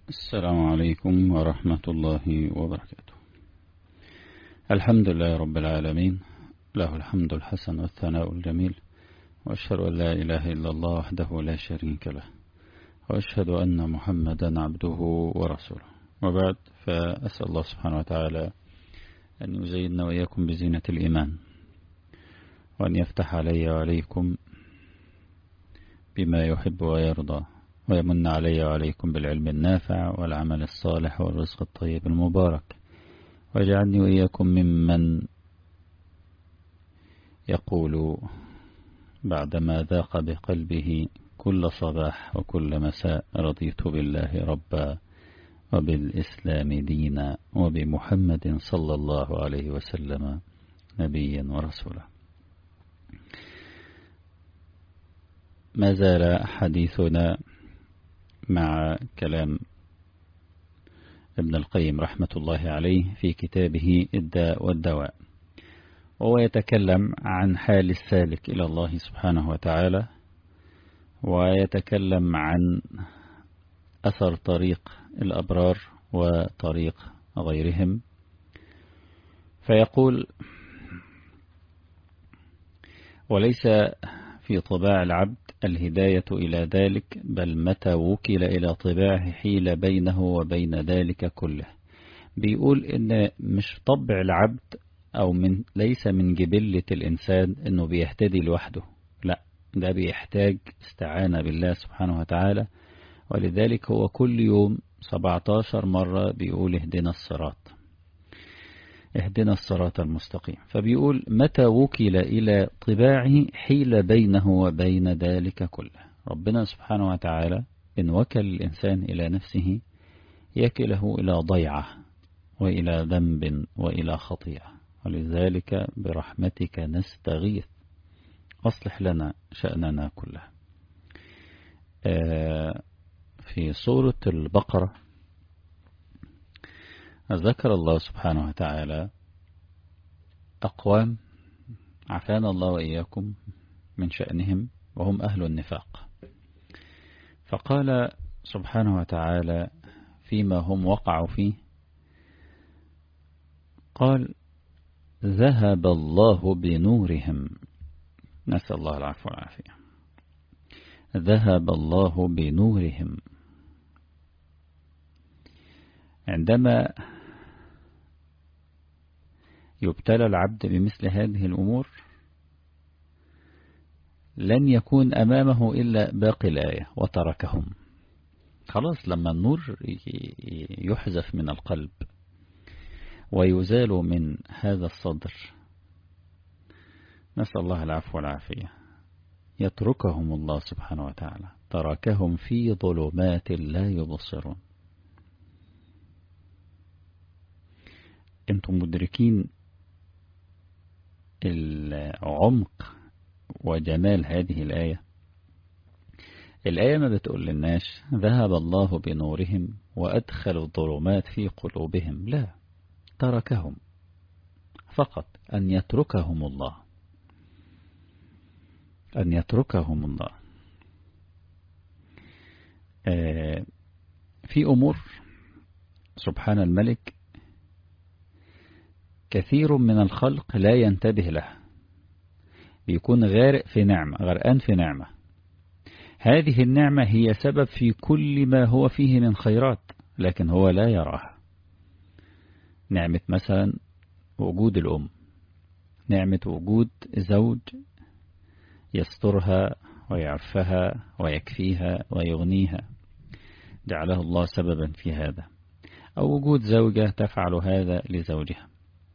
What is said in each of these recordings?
السلام عليكم ورحمة الله وبركاته الحمد لله رب العالمين له الحمد الحسن والثناء الجميل وأشهد أن لا إله إلا الله وحده لا شريك له وأشهد أن محمدا عبده ورسوله وبعد فأسأل الله سبحانه وتعالى أن يزيننا وإياكم بزينة الإيمان وأن يفتح علي وعليكم بما يحب ويرضى ويمن علي وعليكم بالعلم النافع والعمل الصالح والرزق الطيب المبارك واجعلني وإياكم ممن يقول بعدما ذاق بقلبه كل صباح وكل مساء رضيت بالله ربا وبالإسلام دينا وبمحمد صلى الله عليه وسلم نبيا ورسولا ما زال حديثنا مع كلام ابن القيم رحمة الله عليه في كتابه الداء والدواء وهو يتكلم عن حال السالك إلى الله سبحانه وتعالى ويتكلم عن أثر طريق الأبرار وطريق غيرهم فيقول وليس في طباع العبد الهداية إلى ذلك بل متى وكل إلى طباعه حيل بينه وبين ذلك كله بيقول إن مش طبع العبد أو من ليس من جبلة الإنسان إنه بيهتدي لوحده لا ده بيحتاج استعانة بالله سبحانه وتعالى ولذلك هو كل يوم 17 مرة بيقول اهدنا الصراط اهدنا الصراط المستقيم فبيقول متى وكل إلى طباعه حيل بينه وبين ذلك كله ربنا سبحانه وتعالى إن وكل الإنسان إلى نفسه يكله إلى ضيعة وإلى ذنب وإلى خطيئة ولذلك برحمتك نستغيث أصلح لنا شأننا كله في سورة البقرة ذكر الله سبحانه وتعالى أقوام عفانا الله وإياكم من شأنهم وهم أهل النفاق فقال سبحانه وتعالى فيما هم وقعوا فيه قال ذهب الله بنورهم نسأل الله العفو والعافية ذهب الله بنورهم عندما يبتلى العبد بمثل هذه الأمور لن يكون أمامه إلا باقي الآية وتركهم خلاص لما النور يحذف من القلب ويزال من هذا الصدر نسأل الله العفو والعافية يتركهم الله سبحانه وتعالى تركهم في ظلمات لا يبصرون انتم مدركين العمق وجمال هذه الآية الآية ما بتقول للناس ذهب الله بنورهم وأدخل الظلمات في قلوبهم لا تركهم فقط أن يتركهم الله أن يتركهم الله في أمور سبحان الملك كثير من الخلق لا ينتبه له بيكون غارق في نعمة غرقان في نعمة هذه النعمة هي سبب في كل ما هو فيه من خيرات لكن هو لا يراها نعمة مثلا وجود الأم نعمة وجود زوج يسترها ويعفها ويكفيها ويغنيها جعله الله سببا في هذا أو وجود زوجة تفعل هذا لزوجها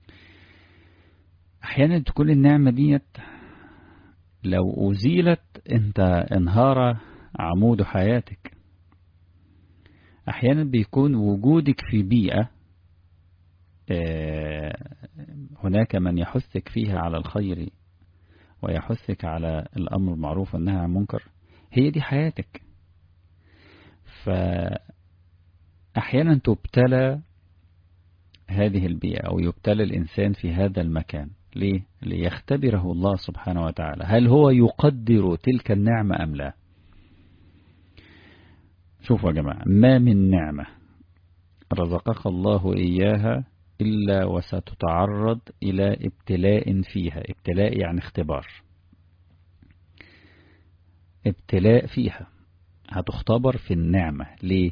أحيانا تكون النعمة ديت لو أزيلت أنت انهار عمود حياتك أحيانا بيكون وجودك في بيئة هناك من يحثك فيها على الخير ويحثك على الأمر المعروف والنهي عن المنكر هي دي حياتك فأحيانا تبتلى هذه البيئة أو يبتلى الإنسان في هذا المكان ليه؟ ليختبره الله سبحانه وتعالى هل هو يقدر تلك النعمة أم لا شوفوا يا جماعة ما من نعمة رزقك الله إياها إلا وستتعرض إلى ابتلاء فيها ابتلاء يعني اختبار ابتلاء فيها هتختبر في النعمة ليه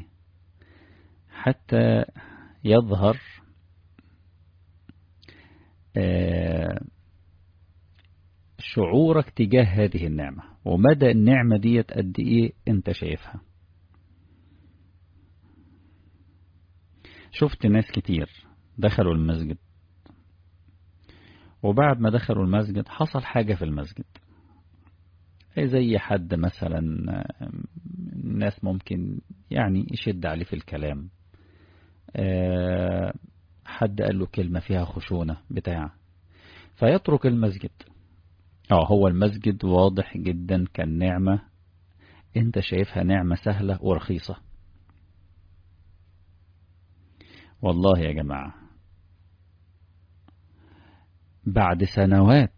حتى يظهر شعورك تجاه هذه النعمة ومدى النعمة دي قد ايه انت شايفها شفت ناس كتير دخلوا المسجد وبعد ما دخلوا المسجد حصل حاجة في المسجد زي حد مثلا ناس ممكن يعني يشد عليه في الكلام حد قال له كلمة فيها خشونة بتاع فيترك المسجد اه هو المسجد واضح جدا كان نعمة انت شايفها نعمة سهلة ورخيصة والله يا جماعة بعد سنوات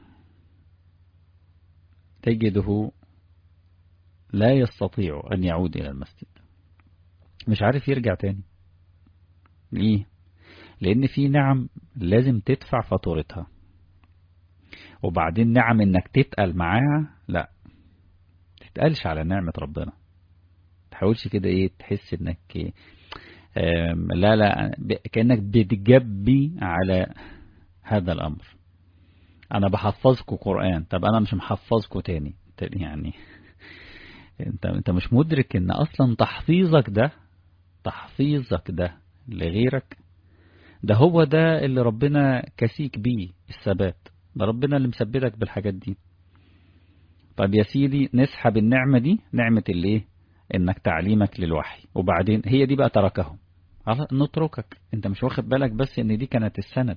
تجده لا يستطيع أن يعود إلى المسجد مش عارف يرجع تاني ليه لأن في نعم لازم تدفع فاتورتها وبعدين نعم انك تتقل معاها لا تتقلش على نعمة ربنا تحاولش كده ايه تحس انك إيه لا لا كأنك بتجبي على هذا الأمر أنا بحفظكم قرآن طب أنا مش محفظكم تاني يعني انت انت مش مدرك ان اصلا تحفيظك ده تحفيظك ده لغيرك ده هو ده اللي ربنا كسيك بيه الثبات ده ربنا اللي مثبتك بالحاجات دي طب يا سيدي نسحب النعمة دي نعمة الايه انك تعليمك للوحي وبعدين هي دي بقى تركهم نتركك انت مش واخد بالك بس ان دي كانت السند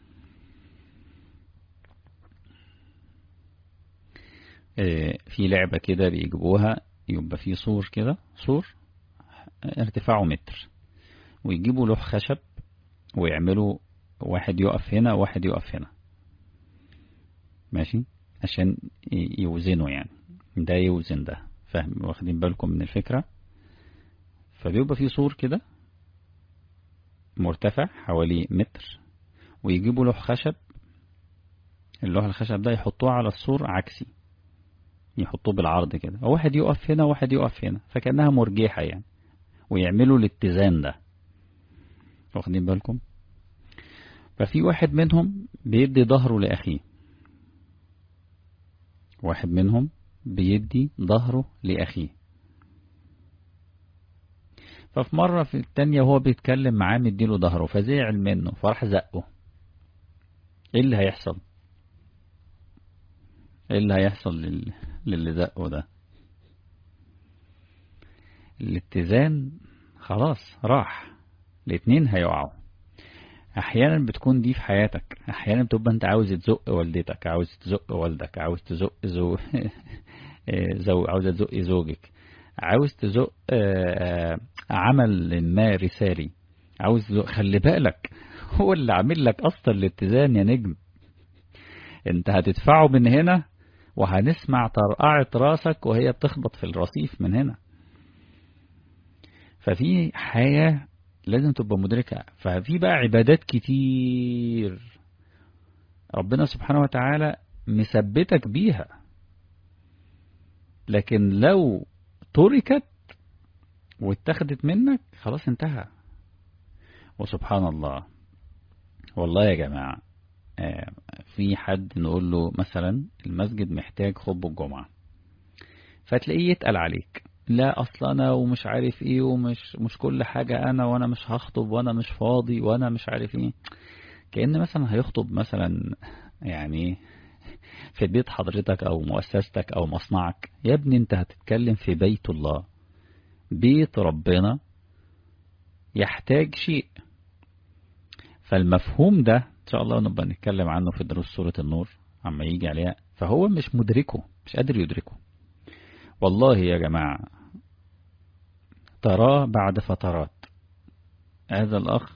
في لعبة كده بيجيبوها يبقى في سور كده سور ارتفاعه متر ويجيبوا لوح خشب ويعملوا واحد يقف هنا وواحد يقف هنا ماشي عشان يوزنوا يعني ده يوزن ده فاهم واخدين بالكم من الفكرة فبيبقى في سور كده مرتفع حوالي متر ويجيبوا لوح خشب اللوح الخشب ده يحطوه على السور عكسي يحطوه بالعرض كده واحد يقف هنا وواحد يقف هنا فكأنها مرجحة يعني ويعملوا الاتزان ده واخدين بالكم ففي واحد منهم بيدي ظهره لأخيه واحد منهم بيدي ظهره لأخيه ففي مرة في التانية وهو بيتكلم معاه مديله ظهره فزعل منه فراح زقه ايه اللي هيحصل ايه اللي هيحصل لل... للي زقه ده الاتزان خلاص راح الاتنين هيقعوا احيانا بتكون دي في حياتك احيانا بتبقى انت عاوز تزق والدتك عاوز تزق والدك عاوز تزق زو, زو عاوز تزق زوجك عاوز تزق عمل ما رسالي عاوز تزق خلي بالك هو اللي عامل لك اصلا الاتزان يا نجم انت هتدفعه من هنا وهنسمع طرقعة راسك وهي بتخبط في الرصيف من هنا ففي حياة لازم تبقى مدركة ففي بقى عبادات كتير ربنا سبحانه وتعالى مثبتك بيها لكن لو تركت واتخذت منك خلاص انتهى وسبحان الله والله يا جماعة في حد نقول له مثلا المسجد محتاج خطبة الجمعة فتلاقيه يتقل عليك لا اصل انا ومش عارف ايه ومش مش كل حاجة انا وانا مش هخطب وانا مش فاضي وانا مش عارف ايه كأن مثلا هيخطب مثلا يعني في بيت حضرتك او مؤسستك او مصنعك يا ابني انت هتتكلم في بيت الله بيت ربنا يحتاج شيء فالمفهوم ده ان شاء الله نبقى نتكلم عنه في دروس سورة النور عما يجي عليها فهو مش مدركه مش قادر يدركه والله يا جماعة تراه بعد فترات هذا الأخ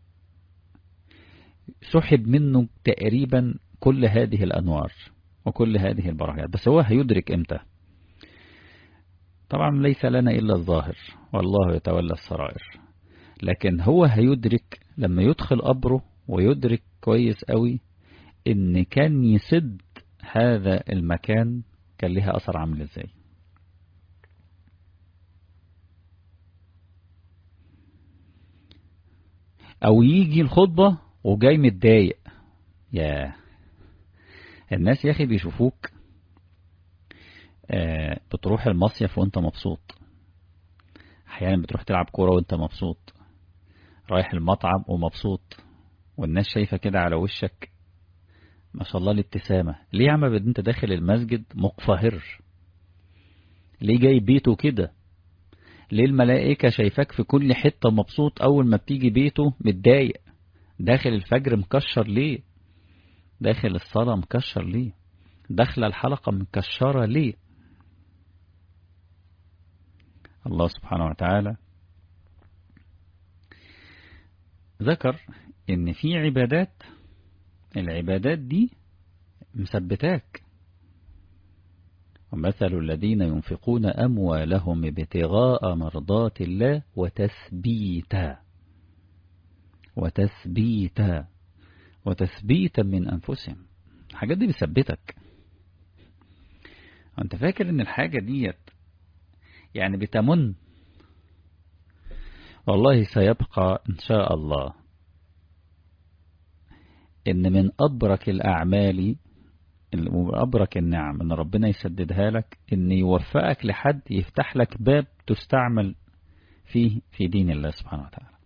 سحب منه تقريبا كل هذه الأنوار وكل هذه البركات بس هو هيدرك امتى طبعا ليس لنا إلا الظاهر والله يتولى السرائر لكن هو هيدرك لما يدخل قبره ويدرك كويس قوي ان كان يسد هذا المكان كان لها اثر عامل ازاي او يجي الخطبة وجاي متضايق يا الناس يا اخي بيشوفوك آه بتروح المصيف وانت مبسوط احيانا بتروح تلعب كورة وانت مبسوط رايح المطعم ومبسوط والناس شايفة كده على وشك ما شاء الله الابتسامة ليه يا عم انت داخل المسجد مقفهر ليه جاي بيته كده ليه الملائكة شايفاك في كل حتة مبسوط أول ما بتيجي بيته متضايق داخل الفجر مكشر ليه داخل الصلاة مكشر ليه داخل الحلقة مكشرة ليه الله سبحانه وتعالى ذكر ان في عبادات العبادات دي مثبتاك ومثل الذين ينفقون أموالهم ابتغاء مرضات الله وتثبيتا وتثبيتا وتثبيتا من أنفسهم الحاجات دي بتثبتك أنت فاكر أن الحاجة ديت يعني بتمن والله سيبقى إن شاء الله إن من أبرك الأعمال أبرك النعم إن ربنا يسددها لك إن يوفقك لحد يفتح لك باب تستعمل فيه في دين الله سبحانه وتعالى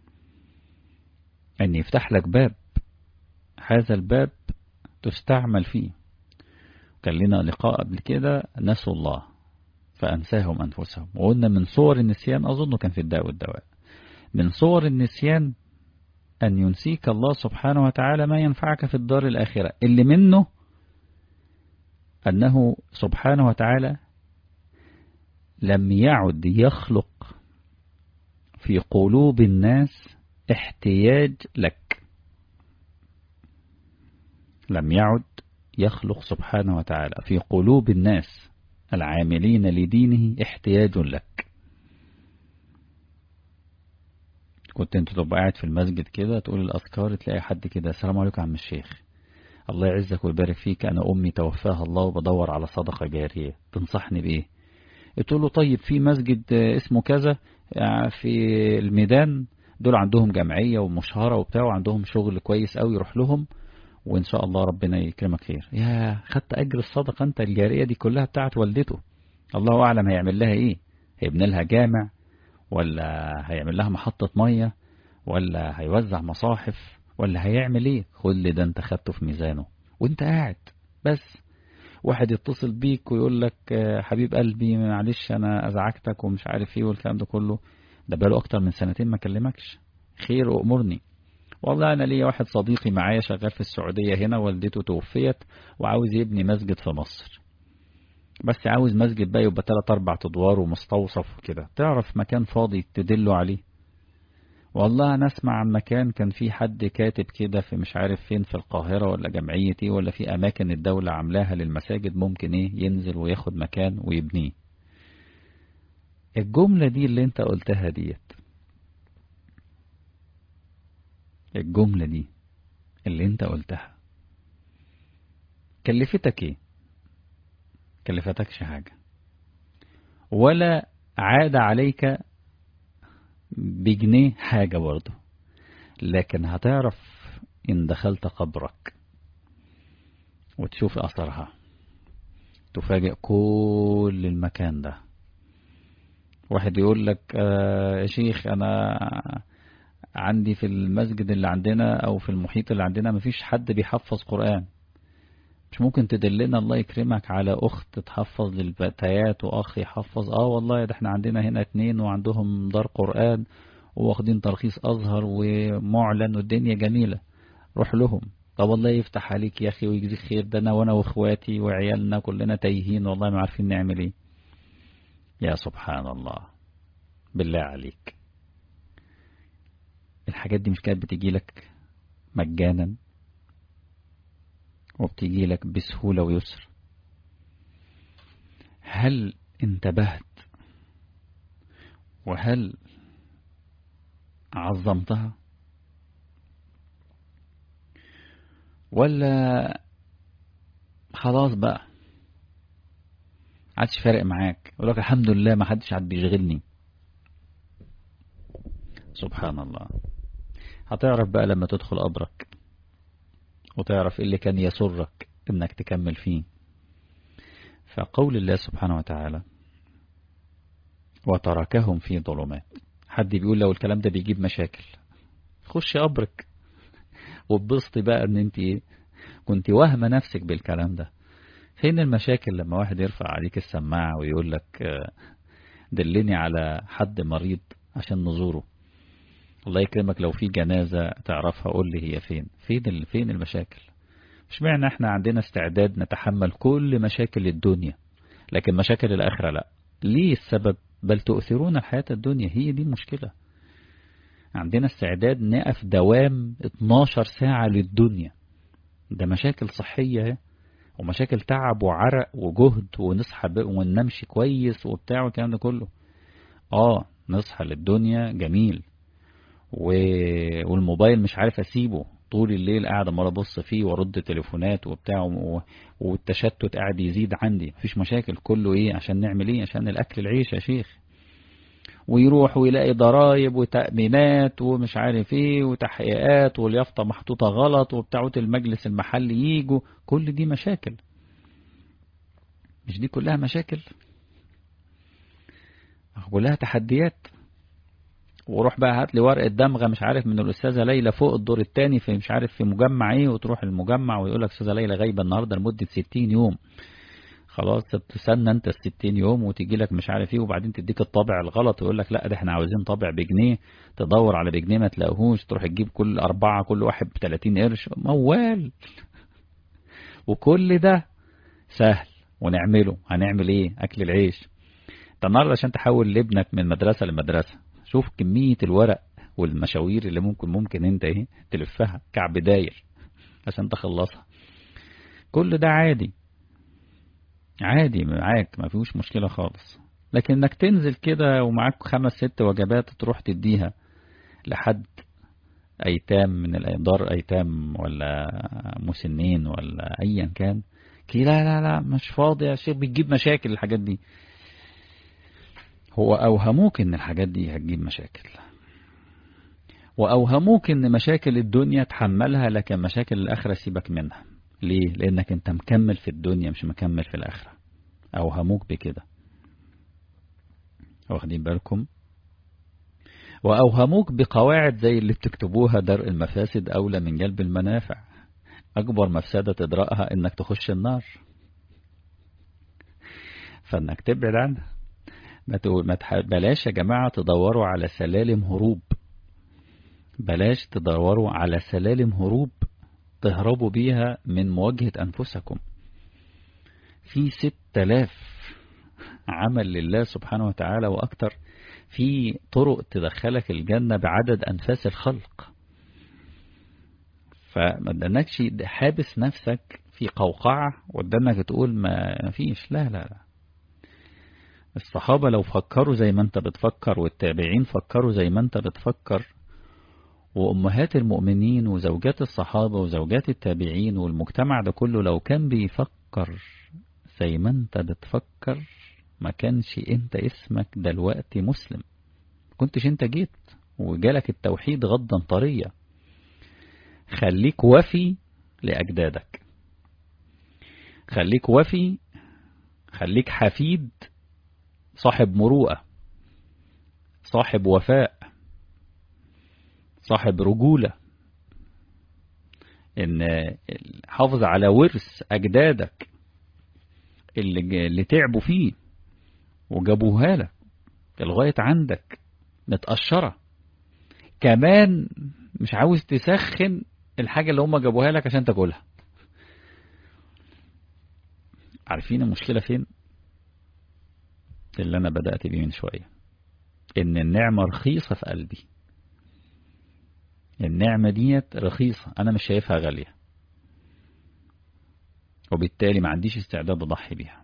أن يفتح لك باب هذا الباب تستعمل فيه كان لنا لقاء قبل كده نسوا الله فأنساهم أنفسهم وقلنا من صور النسيان أظن كان في الداء والدواء من صور النسيان أن ينسيك الله سبحانه وتعالى ما ينفعك في الدار الآخرة اللي منه أنه سبحانه وتعالى لم يعد يخلق في قلوب الناس احتياج لك لم يعد يخلق سبحانه وتعالى في قلوب الناس العاملين لدينه احتياج لك كنت انت تبقى قاعد في المسجد كده تقول الأذكار تلاقي حد كده السلام عليكم عم الشيخ الله يعزك ويبارك فيك أنا أمي توفاها الله وبدور على صدقة جارية تنصحني بإيه تقول له طيب في مسجد اسمه كذا في الميدان دول عندهم جمعية ومشهرة وبتاع وعندهم شغل كويس قوي يروح لهم وإن شاء الله ربنا يكرمك خير يا خدت أجر الصدقة أنت الجارية دي كلها بتاعت والدته الله أعلم هيعمل لها إيه هيبني لها جامع ولا هيعمل لها محطة مية ولا هيوزع مصاحف ولا هيعمل ايه كل ده انت خدته في ميزانه وانت قاعد بس واحد يتصل بيك ويقول لك حبيب قلبي معلش انا ازعجتك ومش عارف ايه والكلام ده كله ده بقاله اكتر من سنتين ما كلمكش خير وامرني والله انا ليا واحد صديقي معايا شغال في السعودية هنا والدته توفيت وعاوز يبني مسجد في مصر بس عاوز مسجد بقى يبقى تلات اربع ادوار ومستوصف وكده تعرف مكان فاضي تدله عليه والله أنا أسمع عن مكان كان في حد كاتب كده في مش عارف فين في القاهرة ولا جمعية ايه ولا في أماكن الدولة عاملاها للمساجد ممكن ايه ينزل وياخد مكان ويبنيه الجملة دي اللي انت قلتها ديت الجملة دي اللي انت قلتها كلفتك ايه كلفتكش حاجة ولا عاد عليك بجنيه حاجة برضه لكن هتعرف إن دخلت قبرك وتشوف أثرها تفاجئ كل المكان ده واحد يقول لك آه يا شيخ أنا عندي في المسجد اللي عندنا أو في المحيط اللي عندنا مفيش حد بيحفظ قرآن مش ممكن تدلنا الله يكرمك على أخت تحفظ للفتيات وأخ يحفظ آه والله ده احنا عندنا هنا اتنين وعندهم دار قرآن واخدين ترخيص أزهر ومعلن والدنيا جميلة روح لهم طب والله يفتح عليك يا أخي ويجزيك خير ده أنا وأنا وإخواتي وعيالنا كلنا تايهين والله ما عارفين نعمل إيه يا سبحان الله بالله عليك الحاجات دي مش كانت بتجي لك مجانا وبتيجي لك بسهولة ويسر هل انتبهت وهل عظمتها ولا خلاص بقى عادش فارق معاك يقول لك الحمد لله ما حدش عاد بيشغلني سبحان الله هتعرف بقى لما تدخل قبرك وتعرف ايه اللي كان يسرك انك تكمل فيه فقول الله سبحانه وتعالى وتركهم في ظلمات حد بيقول لو الكلام ده بيجيب مشاكل خش قبرك وبسطي بقى ان انت ايه كنت واهمة نفسك بالكلام ده فين المشاكل لما واحد يرفع عليك السماعة ويقول لك دلني على حد مريض عشان نزوره الله يكرمك لو في جنازة تعرفها قول لي هي فين فين فين المشاكل مش معنى احنا عندنا استعداد نتحمل كل مشاكل الدنيا لكن مشاكل الآخرة لا ليه السبب بل تؤثرون الحياة الدنيا هي دي المشكلة عندنا استعداد نقف دوام 12 ساعة للدنيا ده مشاكل صحية ومشاكل تعب وعرق وجهد ونصحى ونمشي كويس وبتاع والكلام ده كله اه نصحى للدنيا جميل والموبايل مش عارف اسيبه طول الليل قاعد امال ابص فيه وارد تليفونات وبتاع والتشتت قاعد يزيد عندي مفيش مشاكل كله ايه عشان نعمل ايه عشان الاكل العيش يا شيخ ويروح ويلاقي ضرايب وتأمينات ومش عارف ايه وتحقيقات واليافطة محطوطة غلط وبتاعة المجلس المحلي ييجوا كل دي مشاكل مش دي كلها مشاكل كلها تحديات وروح بقى هات لي ورقة دمغة مش عارف من الأستاذة ليلى فوق الدور الثاني في مش عارف في مجمع ايه وتروح المجمع ويقول لك أستاذة ليلى غايبة النهاردة لمدة 60 يوم خلاص تستنى انت ال 60 يوم وتيجي لك مش عارف ايه وبعدين تديك الطابع الغلط ويقول لك لا ده احنا عاوزين طابع بجنيه تدور على بجنيه ما تلاقوهوش تروح تجيب كل أربعة كل واحد ب 30 قرش موال وكل ده سهل ونعمله هنعمل ايه أكل العيش انت النهارده عشان تحول لابنك من مدرسة لمدرسة شوف كمية الورق والمشاوير اللي ممكن ممكن انت ايه تلفها كعب داير عشان تخلصها كل ده عادي عادي معاك ما فيهوش مشكلة خالص لكن انك تنزل كده ومعاك خمس ست وجبات تروح تديها لحد ايتام من الدار ايتام ولا مسنين ولا ايا كان كي لا لا لا مش فاضي يا شيخ بتجيب مشاكل الحاجات دي هو اوهموك ان الحاجات دي هتجيب مشاكل واوهموك ان مشاكل الدنيا تحملها لكن مشاكل الاخرة سيبك منها ليه لانك انت مكمل في الدنيا مش مكمل في الاخرة اوهموك بكده واخدين بالكم واوهموك بقواعد زي اللي بتكتبوها درء المفاسد اولى من جلب المنافع اكبر مفسدة تدرأها انك تخش النار فانك تبعد عنها ما تقول ما تح... بلاش يا جماعة تدوروا على سلالم هروب بلاش تدوروا على سلالم هروب تهربوا بيها من مواجهة أنفسكم في ست آلاف عمل لله سبحانه وتعالى وأكتر في طرق تدخلك الجنة بعدد أنفاس الخلق فما تدنكش حابس نفسك في قوقعة قدامك تقول ما فيش لا لا لا الصحابة لو فكروا زي ما انت بتفكر والتابعين فكروا زي ما انت بتفكر وأمهات المؤمنين وزوجات الصحابة وزوجات التابعين والمجتمع ده كله لو كان بيفكر زي ما انت بتفكر ما كانش انت اسمك دلوقتي مسلم كنتش انت جيت وجالك التوحيد غضا طرية خليك وفي لأجدادك خليك وفي خليك حفيد صاحب مروءة صاحب وفاء صاحب رجولة ان حافظ على ورث اجدادك اللي, اللي تعبوا فيه وجابوها لك لغاية عندك متقشرة كمان مش عاوز تسخن الحاجة اللي هم جابوها لك عشان تاكلها عارفين المشكلة فين اللي انا بدأت بيه من شوية ان النعمة رخيصة في قلبي النعمة ديت رخيصة أنا مش شايفها غالية وبالتالي ما عنديش استعداد أضحي بيها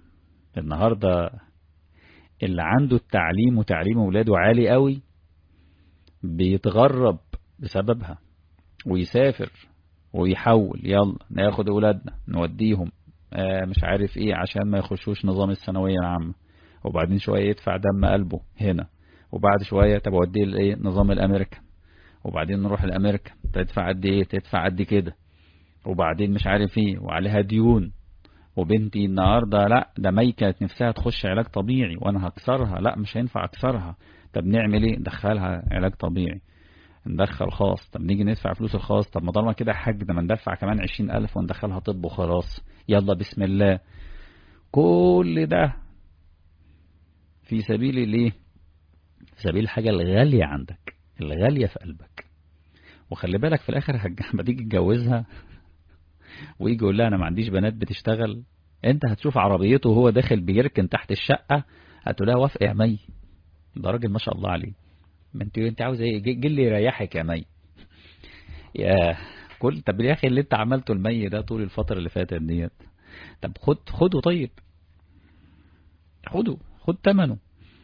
النهاردة اللي عنده التعليم وتعليم أولاده عالي قوي بيتغرب بسببها ويسافر ويحول يلا ناخد أولادنا نوديهم آه مش عارف ايه عشان ما يخشوش نظام الثانوية العامة وبعدين شوية يدفع دم قلبه هنا وبعد شوية طب اوديه لايه نظام الامريكا وبعدين نروح الامريكا تدفع قد ايه تدفع قد كده وبعدين مش عارف ايه وعليها ديون وبنتي النهاردة لا ده مي كانت نفسها تخش علاج طبيعي وانا هكسرها لا مش هينفع اكسرها طب نعمل ايه ندخلها علاج طبيعي ندخل خاص طب نيجي ندفع فلوس الخاص طب ما طالما كده حاج ده ما ندفع كمان عشرين ألف وندخلها طب وخلاص يلا بسم الله كل ده في سبيل الايه في سبيل الحاجة الغالية عندك الغالية في قلبك وخلي بالك في الآخر لما تيجي تتجوزها ويجي يقول لها أنا ما عنديش بنات بتشتغل أنت هتشوف عربيته وهو داخل بيركن تحت الشقة هتقول لها وافق يا مي ده راجل ما شاء الله عليه ما انت انت عاوز ايه جي اللي يريحك يا مي يا كل طب يا اخي اللي انت عملته المي ده طول الفترة اللي فاتت ديت طب خد خده طيب خده خد ثمنه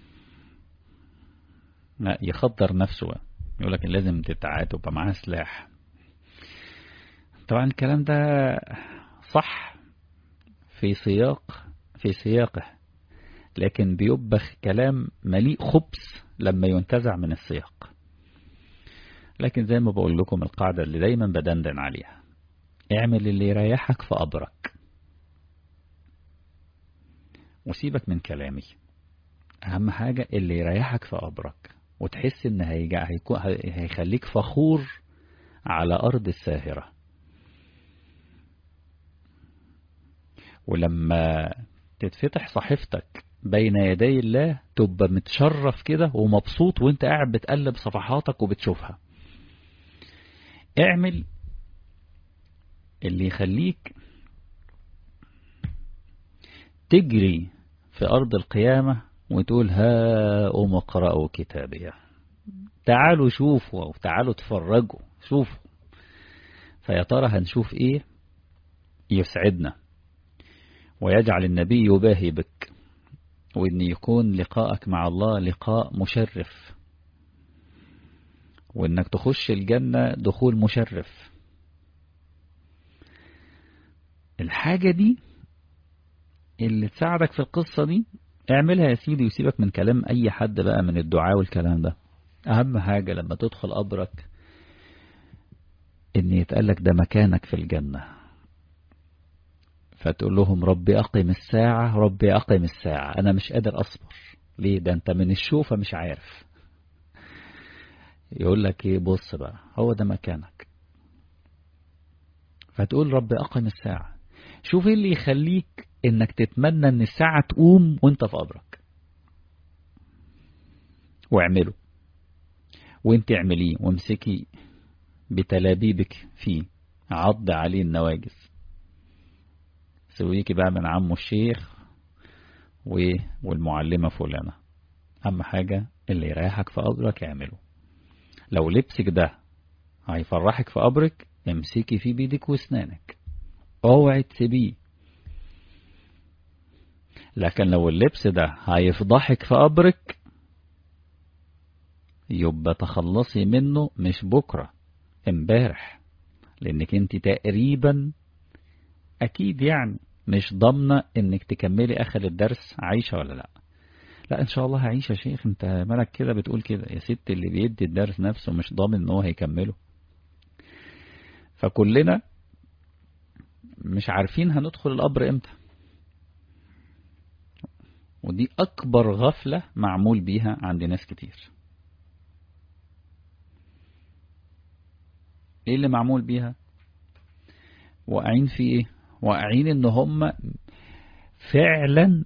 لا يخطر نفسه يقول لك لازم تتعاد ويبقى معاه سلاح طبعا الكلام ده صح في سياق في سياقه لكن بيبخ كلام مليء خبث لما ينتزع من السياق لكن زي ما بقول لكم القاعدة اللي دايما بدندن عليها اعمل اللي يريحك في أبرك وسيبك من كلامي أهم حاجة اللي يريحك في أبرك وتحس إن هيخليك فخور على أرض الساهرة ولما تتفتح صحيفتك بين يدي الله تبقى متشرف كده ومبسوط وانت قاعد بتقلب صفحاتك وبتشوفها اعمل اللي يخليك تجري في أرض القيامة وتقول ها أم اقرأوا كتابية تعالوا شوفوا وتعالوا تفرجوا شوفوا فيا ترى هنشوف ايه يسعدنا ويجعل النبي يباهي بك وإن يكون لقاءك مع الله لقاء مشرف وإنك تخش الجنة دخول مشرف الحاجة دي اللي تساعدك في القصة دي اعملها يا سيدي وسيبك من كلام أي حد بقى من الدعاء والكلام ده أهم حاجة لما تدخل قبرك إن يتقالك ده مكانك في الجنة فتقول لهم ربي أقم الساعة ربي أقم الساعة أنا مش قادر أصبر ليه ده أنت من الشوفة مش عارف يقول لك إيه بص بقى هو ده مكانك فتقول ربي أقم الساعة شوف إيه اللي يخليك إنك تتمنى إن الساعة تقوم وإنت في قبرك واعمله وانت اعمليه وامسكي بتلابيبك فيه عض عليه النواجس سويكي بقى من عمه الشيخ والمعلمة فلانة أهم حاجة اللي يريحك في قبرك اعمله لو لبسك ده هيفرحك في قبرك امسكي فيه بيدك واسنانك اوعي تسيبيه لكن لو اللبس ده هيفضحك في قبرك يبقى تخلصي منه مش بكرة امبارح لانك انت تقريبا اكيد يعني مش ضامنة انك تكملي اخر الدرس عايشة ولا لا لا ان شاء الله هعيش يا شيخ انت مالك كده بتقول كده يا ست اللي بيدي الدرس نفسه مش ضامن ان هو هيكمله فكلنا مش عارفين هندخل القبر امتى ودي اكبر غفلة معمول بيها عند ناس كتير ايه اللي معمول بيها واقعين في ايه واقعين ان هم فعلا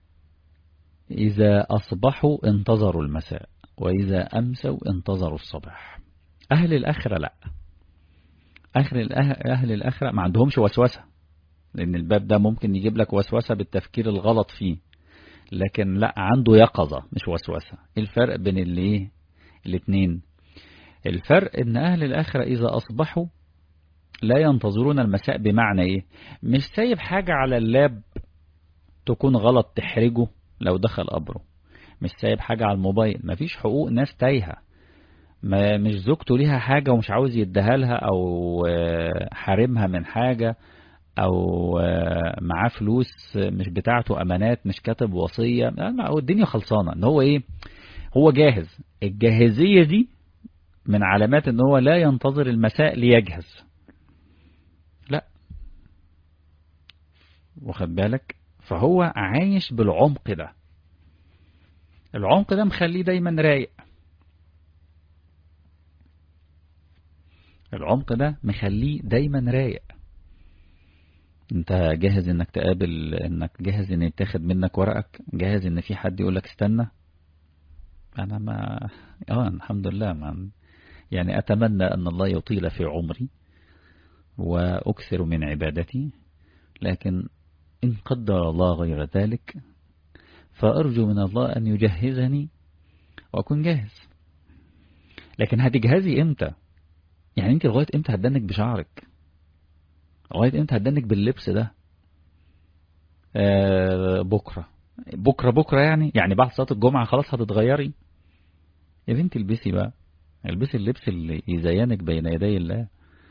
إذا أصبحوا انتظروا المساء وإذا أمسوا انتظروا الصباح أهل الآخرة لا أهل, أهل الآخرة ما عندهمش وسوسة لأن الباب ده ممكن يجيب لك وسوسة بالتفكير الغلط فيه لكن لا عنده يقظة مش وسوسة الفرق بين اللي الاثنين الفرق ان أهل الآخرة إذا أصبحوا لا ينتظرون المساء بمعنى إيه مش سايب حاجة على اللاب تكون غلط تحرجه لو دخل قبره مش سايب حاجة على الموبايل مفيش حقوق ناس تايهة ما مش زوجته ليها حاجة ومش عاوز يديها لها او حارمها من حاجة او معاه فلوس مش بتاعته امانات مش كاتب وصية الدنيا خلصانة ان هو ايه هو جاهز الجاهزية دي من علامات ان هو لا ينتظر المساء ليجهز لا واخد بالك فهو عايش بالعمق ده العمق ده مخليه دايما رايق العمق ده مخليه دايما رايق انت جاهز انك تقابل انك جاهز ان يتاخد منك ورقك جاهز ان في حد يقولك استنى انا ما اه الحمد لله ما يعني اتمنى ان الله يطيل في عمري واكثر من عبادتي لكن ان قدر الله غير ذلك فارجو من الله ان يجهزني واكون جاهز لكن هتجهزي امتى يعني انت لغايه امتى هتدنك بشعرك لغايه امتى هتدنك باللبس ده آه بكره بكره بكره يعني يعني بعد صلاه الجمعه خلاص هتتغيري يا بنتي البسي بقى البسي اللبس اللي يزينك بين يدي الله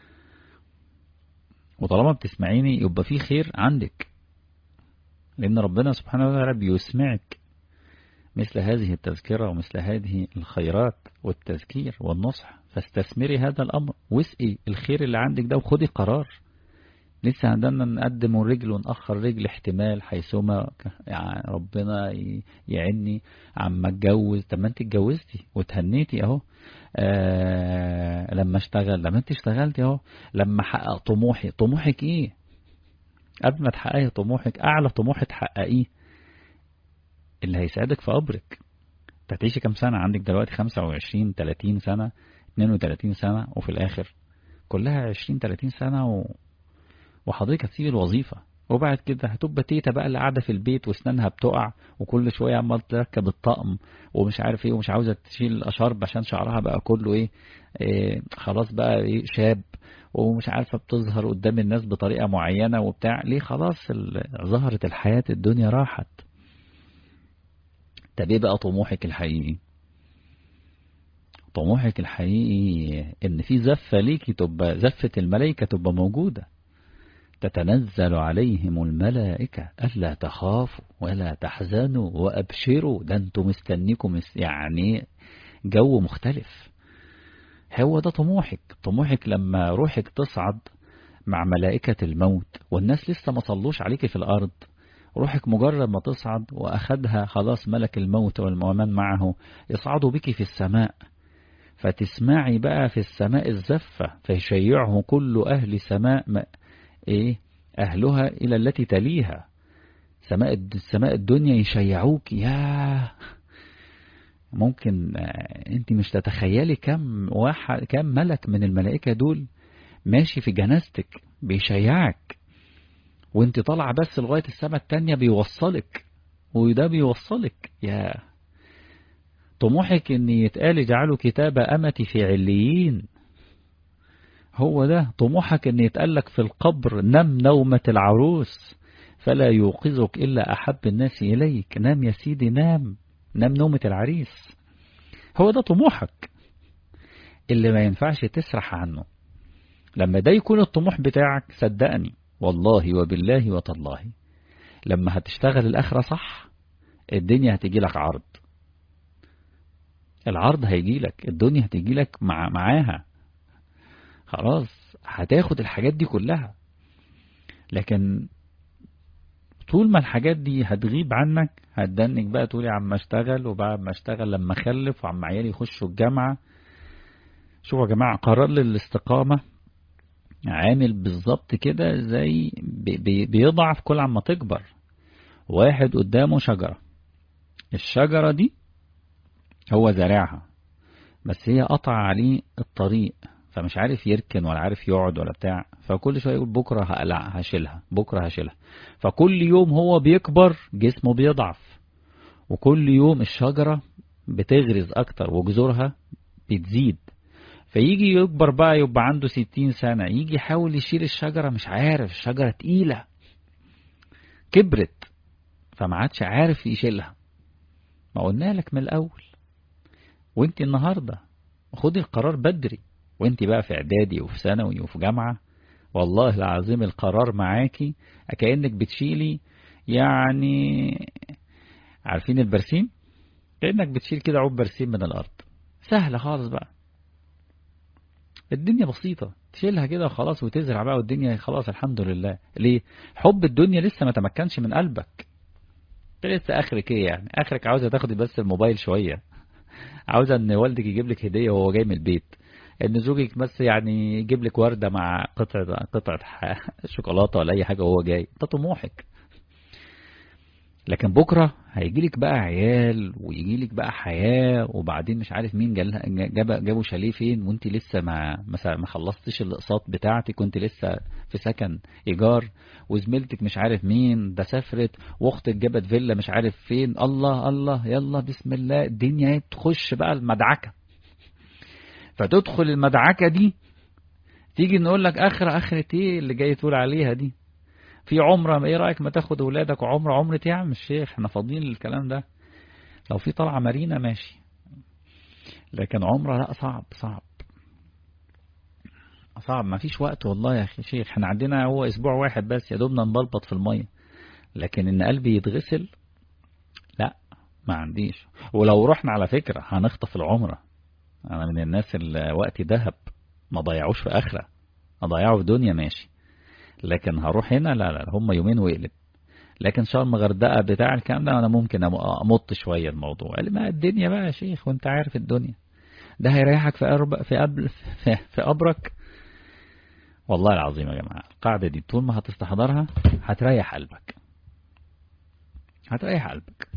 وطالما بتسمعيني يبقى في خير عندك لأن ربنا سبحانه وتعالى بيسمعك مثل هذه التذكرة ومثل هذه الخيرات والتذكير والنصح فاستثمري هذا الأمر واسقي الخير اللي عندك ده وخدي قرار لسه عندنا نقدم رجل ونأخر رجل احتمال حيثما يعني ربنا يعني عما اتجوز طب ما انت اتجوزتي وتهنيتي اهو آه لما اشتغل لما انت اشتغلتي اهو لما حقق طموحي طموحك ايه قبل ما تحققي طموحك اعلى طموح تحققيه اللي هيساعدك في قبرك انت هتعيشي كام سنة عندك دلوقتي 25 30 سنة 32 سنة وفي الاخر كلها 20 30 سنة و... وحضرتك هتسيب الوظيفة وبعد كده هتبقى تيتا بقى اللي قاعدة في البيت واسنانها بتقع وكل شوية عمال تركب الطقم ومش عارف ايه ومش عاوزة تشيل الأشارب عشان شعرها بقى كله ايه, إيه خلاص بقى ايه شاب ومش عارفة بتظهر قدام الناس بطريقة معينة وبتاع ليه خلاص ظهرت الحياة الدنيا راحت طب ايه بقى طموحك الحقيقي طموحك الحقيقي ان في زفة ليكي تبقى زفة الملائكة تبقى موجودة تتنزل عليهم الملائكة ألا تخافوا ولا تحزنوا وأبشروا ده انتم مستنيكم يعني جو مختلف هو ده طموحك طموحك لما روحك تصعد مع ملائكة الموت والناس لسه ما صلوش عليك في الأرض روحك مجرد ما تصعد وأخدها خلاص ملك الموت والمؤمن معه يصعدوا بك في السماء فتسمعي بقى في السماء الزفة فيشيعه كل أهل سماء إيه أهلها إلى التي تليها سماء السماء الدنيا يشيعوك يا ممكن انت مش تتخيلي كم واحد كم ملك من الملائكة دول ماشي في جنازتك بيشيعك وانت طالعه بس لغاية السماء التانية بيوصلك وده بيوصلك يا طموحك ان يتقال اجعلوا كتاب امتي في عليين هو ده طموحك ان يتقالك في القبر نم نومة العروس فلا يوقظك إلا أحب الناس إليك نام يا سيدي نام نام نومة العريس هو ده طموحك اللي ما ينفعش تسرح عنه لما ده يكون الطموح بتاعك صدقني والله وبالله وتالله لما هتشتغل الآخرة صح الدنيا هتجي لك عرض العرض هيجي لك الدنيا هتجي لك مع معاها خلاص هتاخد الحاجات دي كلها لكن طول ما الحاجات دي هتغيب عنك هتدنك بقى تقولي عم اشتغل وبعد ما اشتغل لما اخلف وعم عيالي يخشوا الجامعة شوفوا يا جماعة قرار للاستقامة عامل بالظبط كده زي بي بيضعف كل عما تكبر واحد قدامه شجرة الشجرة دي هو زارعها بس هي قطع عليه الطريق فمش عارف يركن ولا عارف يقعد ولا بتاع فكل شوية يقول بكرة هقلع هشيلها بكرة هشيلها فكل يوم هو بيكبر جسمه بيضعف وكل يوم الشجرة بتغرز أكتر وجذورها بتزيد فيجي يكبر بقى يبقى عنده ستين سنة يجي يحاول يشيل الشجرة مش عارف الشجرة تقيلة كبرت فما عادش عارف يشيلها ما قلنا لك من الأول وانت النهاردة خدي القرار بدري وانت بقى في اعدادي وفي ثانوي وفي جامعة والله العظيم القرار معاكي كأنك بتشيلي يعني عارفين البرسيم كأنك بتشيل كده عود برسيم من الأرض سهلة خالص بقى الدنيا بسيطة تشيلها كده وخلاص وتزرع بقى والدنيا خلاص الحمد لله ليه حب الدنيا لسه ما تمكنش من قلبك لسه اخرك ايه يعني اخرك عاوزة تاخدي بس الموبايل شوية عاوزة ان والدك يجيب لك هدية وهو جاي من البيت ان زوجك بس يعني يجيب لك وردة مع قطعة قطعة شوكولاتة ولا اي حاجة وهو جاي ده طموحك لكن بكرة هيجي لك بقى عيال ويجي لك بقى حياة وبعدين مش عارف مين جاب جابوا شاليه فين وانت لسه ما مثلا ما خلصتش الاقساط بتاعتك كنت لسه في سكن ايجار وزميلتك مش عارف مين ده سافرت واختك جابت فيلا مش عارف فين الله الله يلا بسم الله الدنيا تخش بقى المدعكة فتدخل المدعكة دي تيجي نقول لك اخر اخرة ايه اللي جاي تقول عليها دي في عمرة ايه رأيك ما تاخد اولادك وعمرة عمرة يا عم الشيخ احنا فاضيين للكلام ده لو في طلعة مارينا ماشي لكن عمرة لا صعب صعب صعب ما فيش وقت والله يا اخي شيخ احنا عندنا هو اسبوع واحد بس يا دوبنا نبلبط في المية لكن ان قلبي يتغسل لا ما عنديش ولو رحنا على فكرة هنخطف العمرة انا من الناس اللي وقتي ذهب ما ضيعوش في اخرة اضيعه في دنيا ماشي لكن هروح هنا لا لا هم يومين ويقلب لكن شرم غردقة بتاع الكلام ده انا ممكن امط شوية الموضوع قال ما الدنيا بقى يا شيخ وانت عارف الدنيا ده هيريحك في أرب... في قبل في, في قبرك والله العظيم يا جماعة القاعدة دي طول ما هتستحضرها هتريح قلبك هتريح قلبك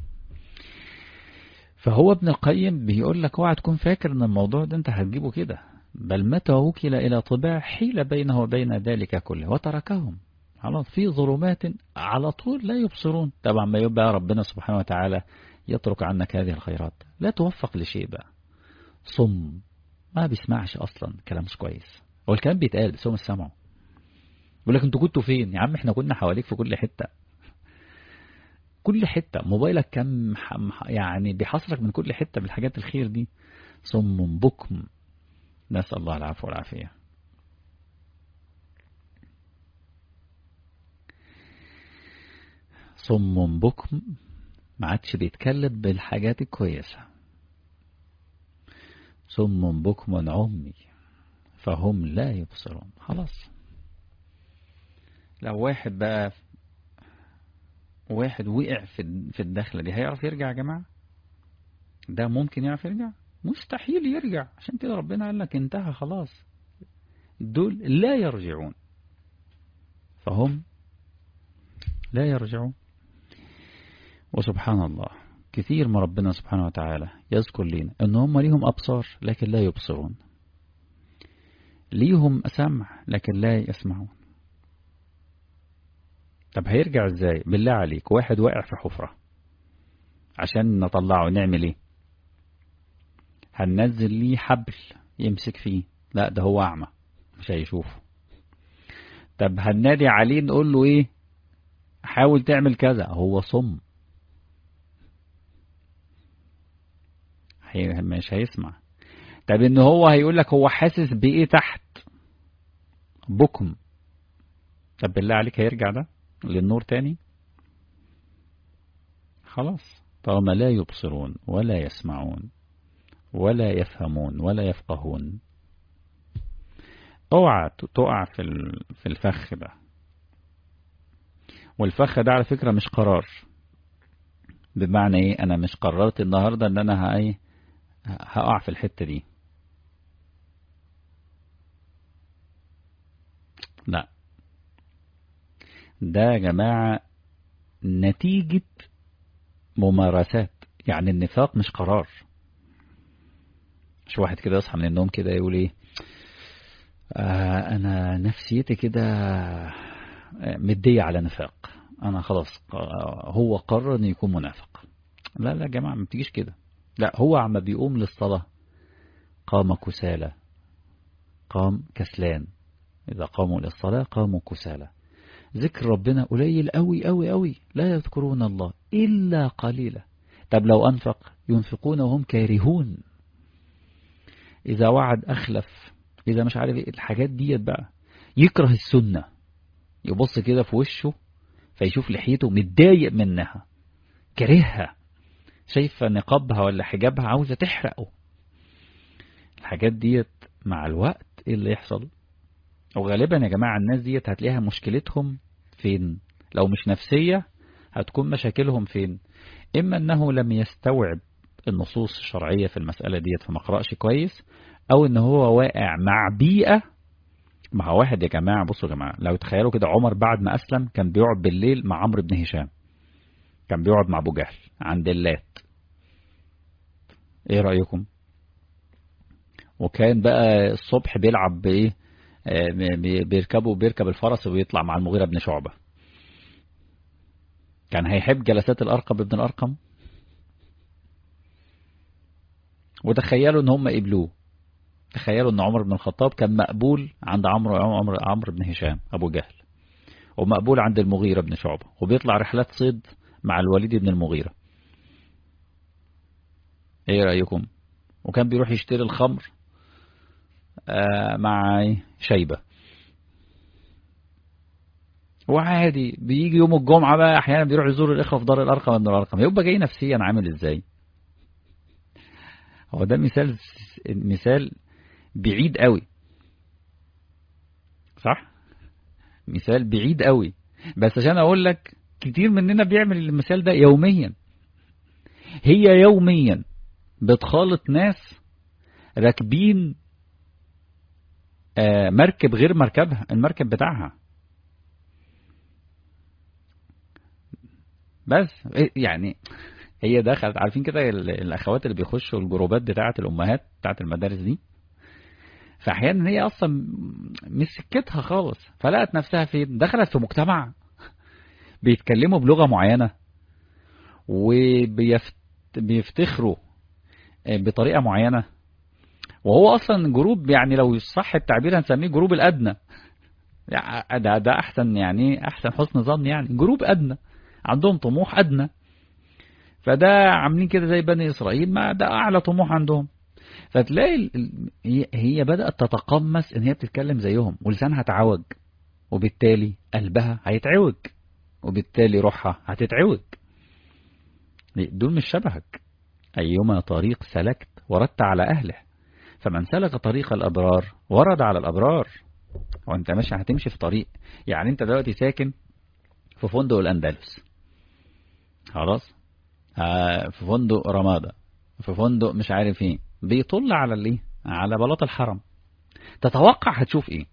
فهو ابن القيم بيقول لك اوعى تكون فاكر ان الموضوع ده انت هتجيبه كده بل متى وكل إلى طباع حيل بينه وبين ذلك كله وتركهم على في ظلمات على طول لا يبصرون طبعا ما يبقى ربنا سبحانه وتعالى يترك عنك هذه الخيرات لا توفق لشيء بقى صم ما بيسمعش أصلا كلام مش كويس هو الكلام بيتقال بس هو مش سامعه يقول لك انتوا كنتوا فين يا عم احنا كنا حواليك في كل حتة كل حتة موبايلك كم يعني بيحصلك من كل حتة بالحاجات الخير دي صم بكم نسأل الله العفو والعافية صم بكم ما عادش بيتكلم بالحاجات الكويسة صم بكم عمي فهم لا يبصرون خلاص لو واحد بقى واحد وقع في الدخلة دي هيعرف يرجع يا جماعة ده ممكن يعرف يرجع مستحيل يرجع عشان كده ربنا قال لك انتهى خلاص دول لا يرجعون فهم لا يرجعون وسبحان الله كثير ما ربنا سبحانه وتعالى يذكر لنا ان هم ليهم أبصار لكن لا يبصرون ليهم سمع لكن لا يسمعون طب هيرجع ازاي بالله عليك واحد واقع في حفرة عشان نطلعه نعمل ايه هننزل ليه حبل يمسك فيه لا ده هو أعمى مش هيشوفه طب هننادي عليه نقول له ايه حاول تعمل كذا هو صم مش هيسمع طب ان هو هيقول لك هو حاسس بايه تحت بكم طب بالله عليك هيرجع ده للنور تاني خلاص طالما لا يبصرون ولا يسمعون ولا يفهمون ولا يفقهون اوعى تقع في في الفخ ده والفخ ده على فكرة مش قرار بمعنى ايه انا مش قررت النهاردة ان انا ايه هقع في الحتة دي لا ده يا جماعة نتيجة ممارسات يعني النفاق مش قرار مش واحد كده يصحى من النوم كده يقول ايه آه انا نفسيتي كده مدية على نفاق انا خلاص هو قرر ان يكون منافق لا لا يا جماعة ما بتجيش كده لا هو عم بيقوم للصلاة قام كسالى قام كسلان إذا قاموا للصلاة قاموا كسالى ذكر ربنا قليل قوي قوي قوي لا يذكرون الله إلا قليلا طب لو أنفق ينفقون وهم كارهون إذا وعد أخلف إذا مش عارف إيه الحاجات ديت بقى يكره السنة يبص كده في وشه فيشوف لحيته متضايق منها كرهها شايفة نقابها ولا حجابها عاوزة تحرقه الحاجات ديت مع الوقت ايه اللي يحصل وغالبا يا جماعة الناس ديت هتلاقيها مشكلتهم فين لو مش نفسية هتكون مشاكلهم فين إما أنه لم يستوعب النصوص الشرعية في المسألة ديت فما قرأش كويس أو أن هو واقع مع بيئة مع واحد يا جماعة بصوا يا جماعة لو تخيلوا كده عمر بعد ما أسلم كان بيقعد بالليل مع عمرو بن هشام كان بيقعد مع أبو جهل عند اللات إيه رأيكم وكان بقى الصبح بيلعب بإيه بيركبوا بيركب الفرس وبيطلع مع المغيرة بن شعبة كان هيحب جلسات الأرقم ابن الأرقم وتخيلوا ان هم قبلوه تخيلوا ان عمر بن الخطاب كان مقبول عند عمرو عمرو عمرو بن هشام ابو جهل ومقبول عند المغيرة بن شعبة وبيطلع رحلات صيد مع الوليد بن المغيرة ايه رأيكم وكان بيروح يشتري الخمر آه مع شيبة وعادي بيجي يوم الجمعة بقى احيانا بيروح يزور الاخوة في دار الارقم ابن الارقم يبقى جاي نفسيا عامل ازاي هو ده مثال مثال بعيد قوي صح مثال بعيد قوي بس عشان اقول لك كتير مننا بيعمل المثال ده يوميا هي يوميا بتخالط ناس راكبين مركب غير مركبها المركب بتاعها بس يعني هي دخلت عارفين كده الاخوات اللي بيخشوا الجروبات بتاعه الامهات بتاعه المدارس دي فاحيانا هي اصلا مش سكتها خالص فلقت نفسها فين دخلت في مجتمع بيتكلموا بلغه معينه وبيفتخروا بطريقه معينه وهو اصلا جروب يعني لو صح التعبير هنسميه جروب الادنى ده ده احسن يعني احسن حسن ظن يعني جروب ادنى عندهم طموح ادنى فده عاملين كده زي بني إسرائيل ما ده أعلى طموح عندهم فتلاقي هي بدأت تتقمص إن هي بتتكلم زيهم ولسانها تعوج وبالتالي قلبها هيتعوج وبالتالي روحها هتتعوج دول مش شبهك أيما طريق سلكت وردت على أهله فمن سلك طريق الأبرار ورد على الأبرار وانت ماشي هتمشي في طريق يعني انت دلوقتي ساكن في فندق الأندلس خلاص في فندق رمادة في فندق مش عارف ايه بيطل على الايه على بلاط الحرم تتوقع هتشوف ايه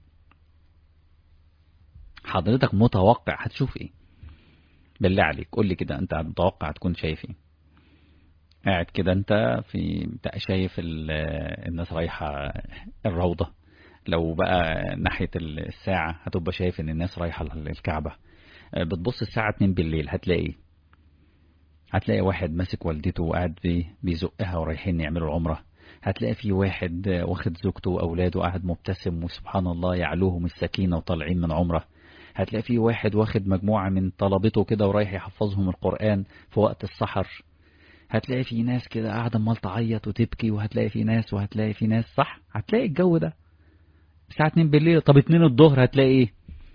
حضرتك متوقع هتشوف ايه بالله عليك قول لي كده انت متوقع تكون شايف ايه قاعد كده انت في شايف الناس رايحة الروضة لو بقى ناحية الساعة هتبقى شايف ان الناس رايحة الكعبة بتبص الساعة 2 بالليل هتلاقي هتلاقي واحد ماسك والدته وقاعد بيزقها ورايحين يعملوا العمرة هتلاقي في واحد واخد زوجته وأولاده قاعد مبتسم وسبحان الله يعلوهم السكينة وطالعين من عمرة هتلاقي في واحد واخد مجموعة من طلبته كده ورايح يحفظهم القرآن في وقت السحر هتلاقي في ناس كده قاعدة امال تعيط وتبكي وهتلاقي في ناس وهتلاقي في ناس صح هتلاقي الجو ده الساعة 2 بالليل طب 2 الظهر هتلاقي ايه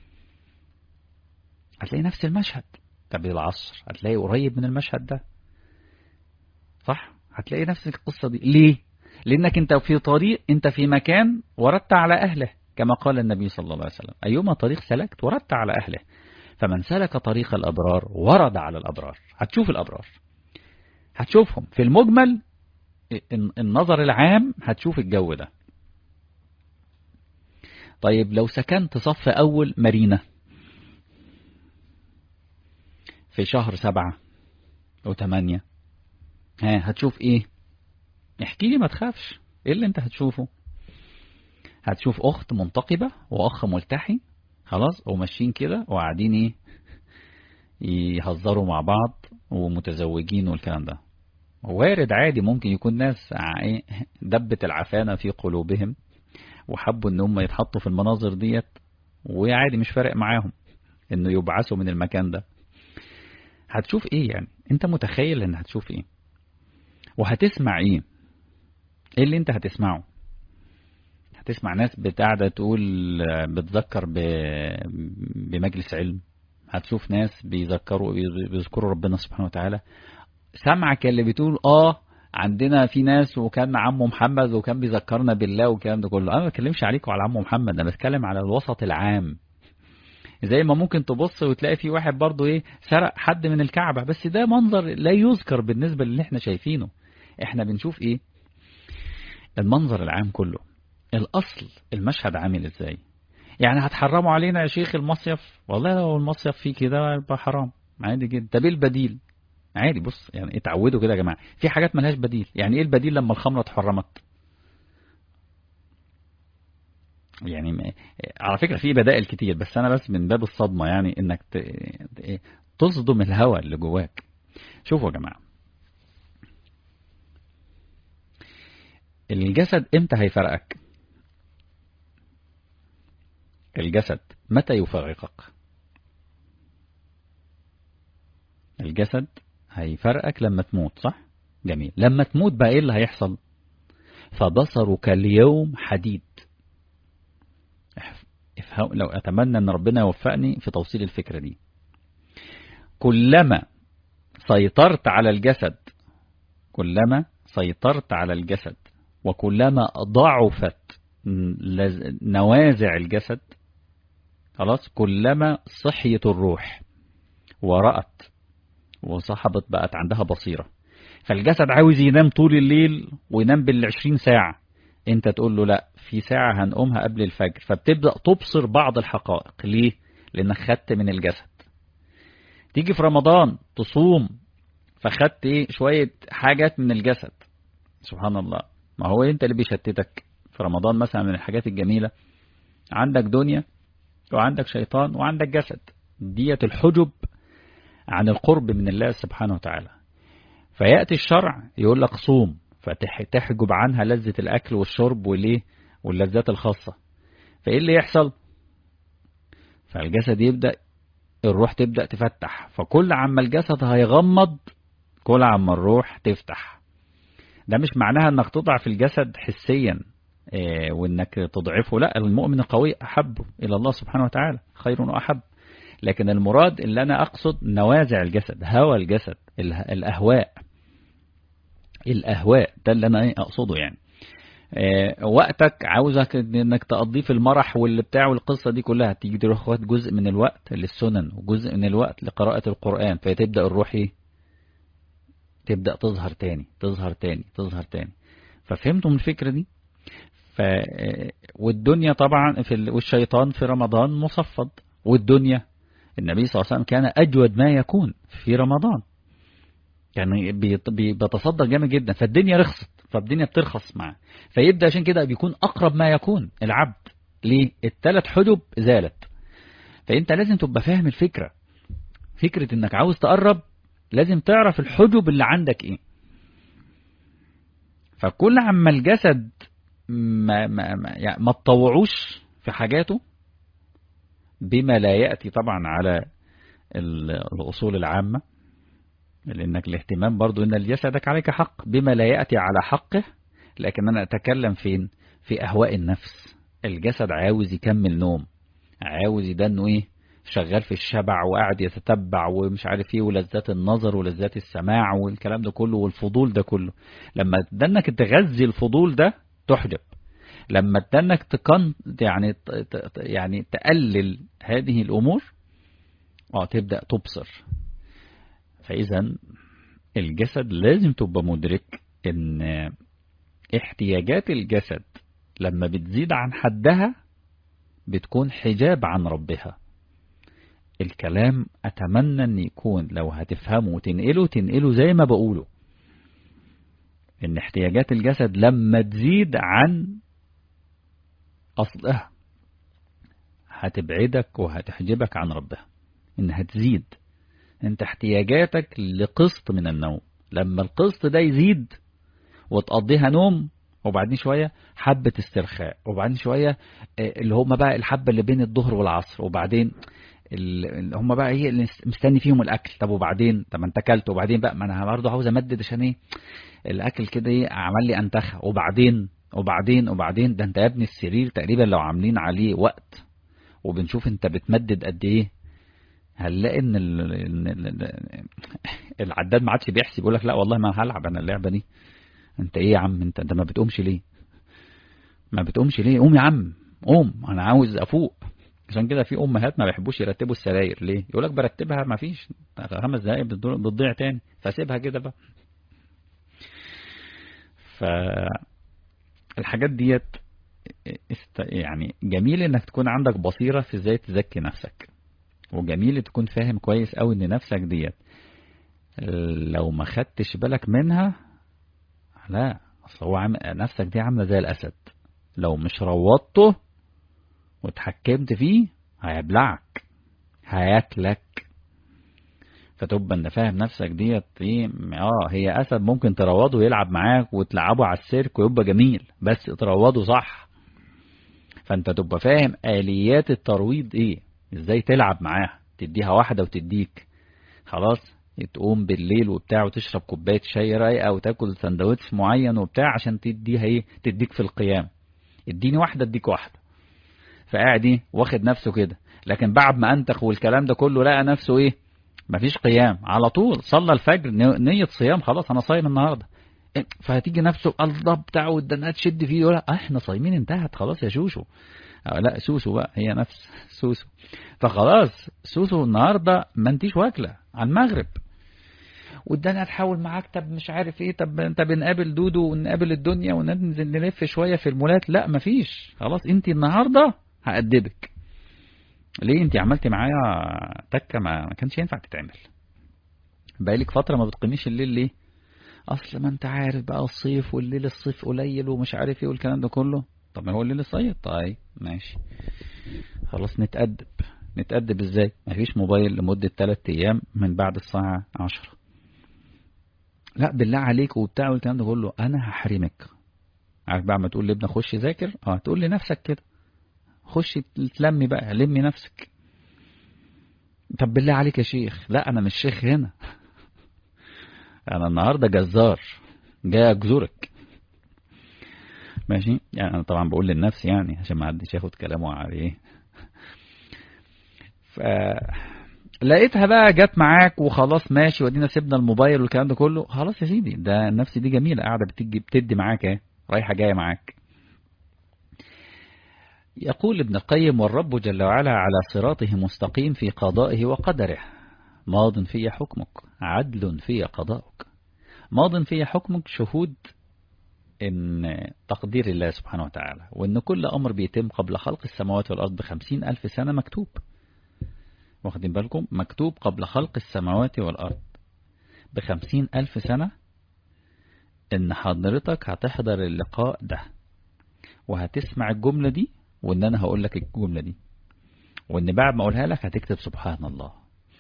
هتلاقي نفس المشهد طب العصر هتلاقي قريب من المشهد ده صح هتلاقي نفس القصة دي ليه لانك انت في طريق انت في مكان وردت على اهله كما قال النبي صلى الله عليه وسلم ايما طريق سلكت وردت على اهله فمن سلك طريق الابرار ورد على الابرار هتشوف الابرار هتشوفهم في المجمل النظر العام هتشوف الجو ده طيب لو سكنت صف اول مارينا في شهر سبعة أو تمانية ها هتشوف إيه احكي لي ما تخافش إيه اللي أنت هتشوفه هتشوف أخت منتقبة وأخ ملتحي خلاص وماشيين كده وقاعدين إيه يهزروا مع بعض ومتزوجين والكلام ده وارد عادي ممكن يكون ناس دبت العفانة في قلوبهم وحبوا ان هم يتحطوا في المناظر ديت وعادي مش فارق معاهم انه يبعثوا من المكان ده هتشوف ايه يعني انت متخيل ان هتشوف ايه وهتسمع ايه ايه اللي انت هتسمعه تسمع ناس بتاعدة تقول بتذكر بمجلس علم هتشوف ناس بيذكروا بيذكروا ربنا سبحانه وتعالى سمعك اللي بتقول اه عندنا في ناس وكان عمه محمد وكان بيذكرنا بالله والكلام ده كله انا ما بتكلمش عليكم على عمه محمد انا بتكلم على الوسط العام زي ما ممكن تبص وتلاقي في واحد برضه ايه سرق حد من الكعبة بس ده منظر لا يذكر بالنسبة للي احنا شايفينه احنا بنشوف ايه المنظر العام كله الاصل المشهد عامل ازاي يعني هتحرموا علينا يا شيخ المصيف والله لو المصيف فيه كده يبقى حرام عادي جدا طب ايه البديل عادي بص يعني اتعودوا كده يا جماعه في حاجات ملهاش بديل يعني ايه البديل لما الخمره اتحرمت يعني على فكرة في بدائل كتير بس أنا بس من باب الصدمة يعني إنك تصدم الهوى اللي جواك شوفوا يا جماعة الجسد امتى هيفرقك الجسد متى يفرقك الجسد هيفرقك لما تموت صح جميل لما تموت بقى ايه اللي هيحصل فبصرك اليوم حديد لو أتمنى أن ربنا يوفقني في توصيل الفكرة دي كلما سيطرت على الجسد كلما سيطرت على الجسد وكلما ضعفت نوازع الجسد خلاص كلما صحيت الروح ورأت وصحبت بقت عندها بصيرة فالجسد عاوز ينام طول الليل وينام بالعشرين ساعة انت تقول له لا في ساعة هنقومها قبل الفجر فبتبدأ تبصر بعض الحقائق ليه لانك خدت من الجسد تيجي في رمضان تصوم فخدت ايه شوية حاجات من الجسد سبحان الله ما هو انت اللي بيشتتك في رمضان مثلا من الحاجات الجميلة عندك دنيا وعندك شيطان وعندك جسد دية الحجب عن القرب من الله سبحانه وتعالى فيأتي الشرع يقول لك صوم فتحجب عنها لذة الأكل والشرب وليه واللذات الخاصة فإيه اللي يحصل فالجسد يبدأ الروح تبدأ تفتح فكل عما الجسد هيغمض كل عما الروح تفتح ده مش معناها انك تضعف الجسد حسيا إيه وانك تضعفه لا المؤمن القوي احب الى الله سبحانه وتعالى خير واحب لكن المراد اللي انا اقصد نوازع الجسد هوى الجسد الاهواء الاهواء ده اللي انا اقصده يعني آه وقتك عاوزك انك تقضيه في المرح واللي بتاع والقصه دي كلها تيجي تروح واخد جزء من الوقت للسنن وجزء من الوقت لقراءه القران فتبدا الروح ايه تبدا تظهر تاني تظهر تاني تظهر تاني ففهمتوا من الفكره دي ف والدنيا طبعا في ال... والشيطان في رمضان مصفد والدنيا النبي صلى الله عليه وسلم كان اجود ما يكون في رمضان يعني بيتصدر جامد جدا فالدنيا رخصت فالدنيا بترخص معاه فيبدأ عشان كده بيكون أقرب ما يكون العبد ليه الثلاث حجب زالت فأنت لازم تبقى فاهم الفكرة فكرة انك عاوز تقرب لازم تعرف الحجب اللي عندك ايه فكل عما الجسد ما, ما, ما, يعني ما تطوعوش في حاجاته بما لا يأتي طبعا على الأصول العامة لأنك الاهتمام برضو أن جسدك عليك حق بما لا يأتي على حقه لكن أنا أتكلم فين في أهواء النفس الجسد عاوز يكمل نوم عاوز يدنه إيه شغال في الشبع وقاعد يتتبع ومش عارف ايه ولذات النظر ولذات السماع والكلام ده كله والفضول ده كله لما تدنك تغذي الفضول ده تحجب لما تدنك تكن يعني يعني تقلل هذه الامور اه تبدا تبصر فاذا الجسد لازم تبقى مدرك ان احتياجات الجسد لما بتزيد عن حدها بتكون حجاب عن ربها الكلام أتمنى أن يكون لو هتفهمه وتنقله تنقله زي ما بقوله إن احتياجات الجسد لما تزيد عن أصلها هتبعدك وهتحجبك عن ربها إنها تزيد أنت احتياجاتك لقسط من النوم لما القسط ده يزيد وتقضيها نوم وبعدين شوية حبة استرخاء وبعدين شوية اللي هم بقى الحبة اللي بين الظهر والعصر وبعدين اللي هم بقى ايه اللي مستني فيهم الاكل طب وبعدين طب ما انت اكلت وبعدين بقى ما انا برضه عاوز امدد عشان ايه الاكل كده ايه عمل لي انتخه وبعدين وبعدين وبعدين ده انت يا ابني السرير تقريبا لو عاملين عليه وقت وبنشوف انت بتمدد قد ايه هنلاقي ان العداد ما عادش بيحسب يقول لك لا والله ما هلعب انا اللعبه دي انت ايه يا عم انت انت ما بتقومش ليه ما بتقومش ليه قوم يا عم قوم انا عاوز افوق عشان كده في امهات ما بيحبوش يرتبوا السراير ليه يقول لك برتبها ما فيش خمس دقايق بتضيع تاني فسيبها كده بقى فالحاجات ديت يعني جميل انك تكون عندك بصيرة في ازاي تزكي نفسك وجميل تكون فاهم كويس قوي ان نفسك ديت لو ما خدتش بالك منها لا اصل هو عم... نفسك دي عامله زي الاسد لو مش روضته واتحكمت فيه هيبلعك هياكلك فتبقى انت فاهم نفسك ديت ايه اه هي اسد ممكن تروضه ويلعب معاك وتلعبه على السيرك ويبقى جميل بس تروضه صح فانت تبقى فاهم اليات الترويض ايه ازاي تلعب معاها تديها واحدة وتديك خلاص تقوم بالليل وبتاع وتشرب كوباية شاي رايقة وتاكل سندوتش معين وبتاع عشان تديها ايه تديك في القيام اديني واحدة اديك واحدة فقاعد ايه واخد نفسه كده لكن بعد ما انتخ والكلام ده كله لقى نفسه ايه مفيش قيام على طول صلى الفجر نية صيام خلاص انا صايم النهارده فهتيجي نفسه الله بتاعه والدنات تشد فيه يقول احنا صايمين انتهت خلاص يا شوشو لا سوسو بقى هي نفس سوسو فخلاص سوسو النهارده ما انتيش واكله على المغرب والدنيا تحاول معاك طب مش عارف ايه طب انت بنقابل دودو ونقابل الدنيا وننزل نلف شويه في المولات لا مفيش خلاص انت النهارده هأدبك ليه انت عملتي معايا تكه ما, ما كانش ينفع تتعمل بقالك فتره ما بتقيميش الليل ليه اصل ما انت عارف بقى الصيف والليل الصيف قليل ومش عارف ايه والكلام ده كله طب ما هو الليل الصيف طيب ماشي خلاص نتأدب نتأدب ازاي مفيش موبايل لمدة 3 ايام من بعد الساعة 10 لا بالله عليك وبتاع والكلام ده كله انا هحرمك عارف بقى ما تقول لابنك خش ذاكر اه تقول لنفسك كده خش تلمي بقى لمي نفسك طب بالله عليك يا شيخ لا انا مش شيخ هنا انا النهارده جزار جاي اجزرك ماشي يعني انا طبعا بقول للنفس يعني عشان ما حدش ياخد كلامه عليه ف لقيتها بقى جت معاك وخلاص ماشي ودينا سيبنا الموبايل والكلام ده كله خلاص يا سيدي ده النفس دي جميله قاعده بتدي بتدي معاك اهي رايحه جايه معاك يقول ابن القيم والرب جل وعلا على صراطه مستقيم في قضائه وقدره ماض في حكمك عدل في قضاءك ماض في حكمك شهود إن تقدير الله سبحانه وتعالى وإن كل أمر بيتم قبل خلق السماوات والأرض بخمسين ألف سنة مكتوب واخدين بالكم مكتوب قبل خلق السماوات والأرض بخمسين ألف سنة إن حضرتك هتحضر اللقاء ده وهتسمع الجملة دي وإن أنا هقول لك الجملة دي وإن بعد ما أقولها لك هتكتب سبحان الله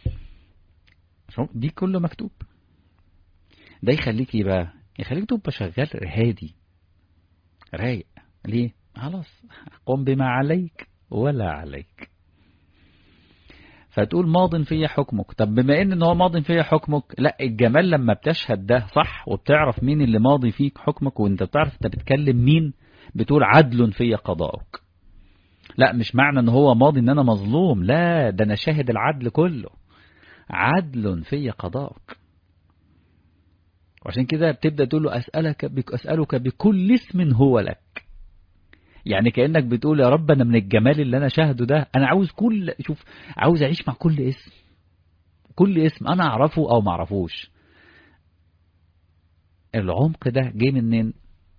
دي كله مكتوب ده يخليك ايه بقى يخليك تبقى شغال هادي رايق ليه خلاص قم بما عليك ولا عليك فتقول ماض في حكمك طب بما ان هو ماض في حكمك لا الجمال لما بتشهد ده صح وبتعرف مين اللي ماضي فيك حكمك وانت بتعرف انت بتكلم مين بتقول عدل في قضاءك لا مش معنى ان هو ماضي ان انا مظلوم لا ده انا شاهد العدل كله عدل في قضاءك وعشان كده بتبدأ تقول له أسألك بك أسألك بكل اسم هو لك يعني كأنك بتقول يا رب أنا من الجمال اللي أنا شاهده ده أنا عاوز كل شوف عاوز أعيش مع كل اسم كل اسم أنا أعرفه أو ما أعرفوش العمق ده جه منين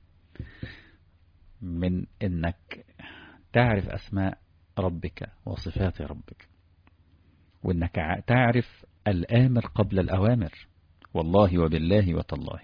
من إنك تعرف أسماء ربك وصفات ربك وإنك تعرف الآمر قبل الأوامر والله وبالله وتالله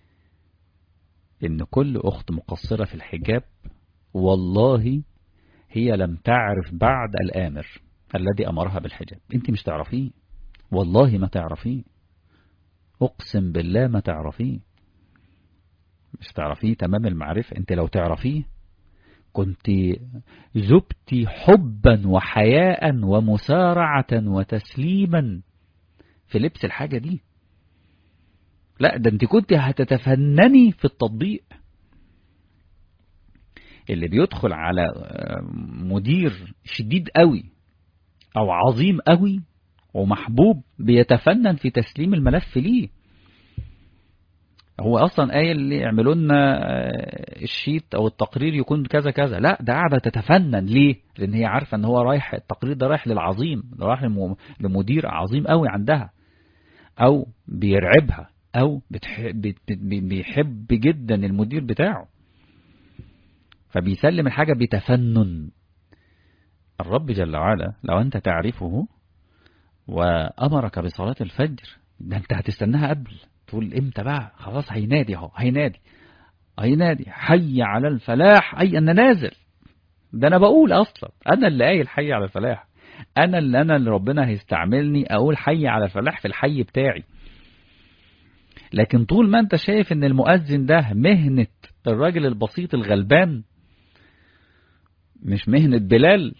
إن كل أخت مقصرة في الحجاب والله هي لم تعرف بعد الآمر الذي أمرها بالحجاب أنت مش تعرفيه والله ما تعرفيه أقسم بالله ما تعرفيه مش تعرفيه تمام المعرفة أنت لو تعرفيه كنت زبت حبا وحياء ومسارعة وتسليما في لبس الحاجة دي لا ده انت كنت هتتفنني في التطبيق اللي بيدخل على مدير شديد قوي او عظيم قوي ومحبوب بيتفنن في تسليم الملف ليه هو اصلا قايل اللي يعملوا لنا الشيت او التقرير يكون كذا كذا لا ده قاعده تتفنن ليه لان هي عارفه ان هو رايح التقرير ده رايح للعظيم رايح لمدير عظيم قوي عندها او بيرعبها او بتحب بيحب جدا المدير بتاعه فبيسلم الحاجه بتفنن الرب جل وعلا لو انت تعرفه وامرك بصلاه الفجر ده انت هتستناها قبل تقول امتى بقى خلاص هينادي اهو هينادي هينادي حي على الفلاح اي انا نازل ده انا بقول اصلا انا اللي قايل حي على الفلاح انا اللي انا اللي ربنا هيستعملني اقول حي على الفلاح في الحي بتاعي لكن طول ما انت شايف ان المؤذن ده مهنة الراجل البسيط الغلبان مش مهنة بلال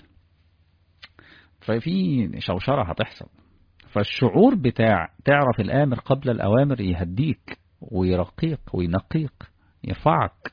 ففي شوشرة هتحصل فالشعور بتاع تعرف الآمر قبل الأوامر يهديك ويرقيك وينقيك يرفعك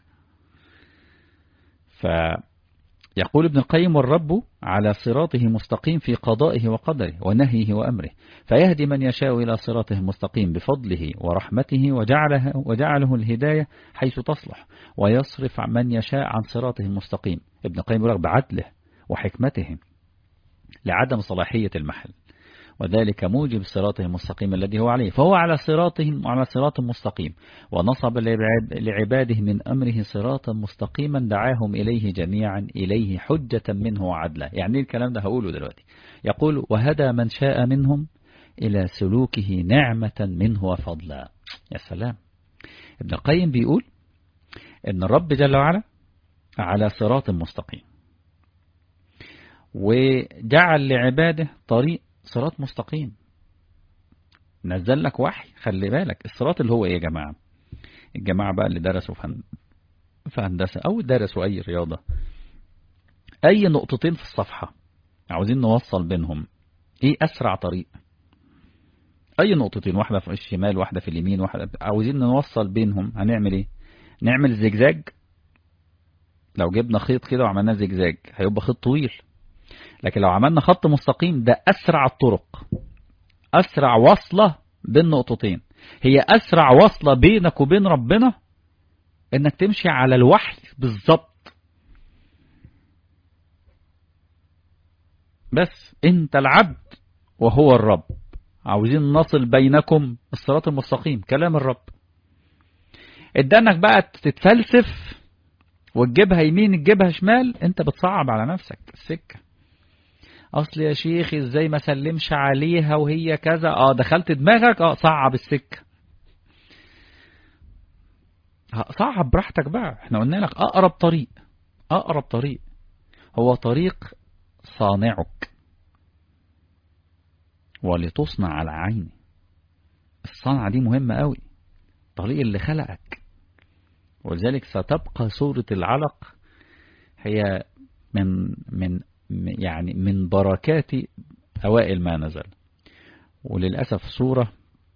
فيقول ابن القيم والرب على صراطه مستقيم في قضائه وقدره ونهيه وأمره فيهدي من يشاء إلى صراطه المستقيم بفضله ورحمته وجعله, وجعله الهداية حيث تصلح ويصرف من يشاء عن صراطه المستقيم ابن القيم يقول بعدله وحكمته لعدم صلاحية المحل وذلك موجب صراطه المستقيم الذي هو عليه فهو على صراطه على صراط مستقيم ونصب لعباده من أمره صراطا مستقيما دعاهم إليه جميعا إليه حجة منه وعدلا يعني الكلام ده هقوله دلوقتي يقول وهدى من شاء منهم إلى سلوكه نعمة منه وفضلا يا سلام ابن القيم بيقول ان الرب جل وعلا على صراط مستقيم وجعل لعباده طريق صراط مستقيم نزل لك وحي خلي بالك الصراط اللي هو ايه يا جماعة الجماعة بقى اللي درسوا في هندسة او درسوا اي رياضة اي نقطتين في الصفحة عاوزين نوصل بينهم ايه اسرع طريق اي نقطتين واحدة في الشمال واحدة في اليمين واحدة عاوزين نوصل بينهم هنعمل ايه نعمل زجزاج لو جبنا خيط كده وعملناه زجزاج هيبقى خيط طويل لكن لو عملنا خط مستقيم ده أسرع الطرق أسرع وصلة بين نقطتين هي أسرع وصلة بينك وبين ربنا إنك تمشي على الوحي بالظبط بس أنت العبد وهو الرب عاوزين نصل بينكم الصراط المستقيم كلام الرب ادانك بقى تتفلسف وتجيبها يمين تجيبها شمال انت بتصعب على نفسك السكه اصل يا شيخ ازاي ما سلمش عليها وهي كذا اه دخلت دماغك اه صعب السكة صعب براحتك بقى احنا قلنا لك اقرب طريق اقرب طريق هو طريق صانعك ولتصنع على عيني الصنعة دي مهمة قوي طريق اللي خلقك ولذلك ستبقى سورة العلق هي من من يعني من بركات أوائل ما نزل وللأسف صورة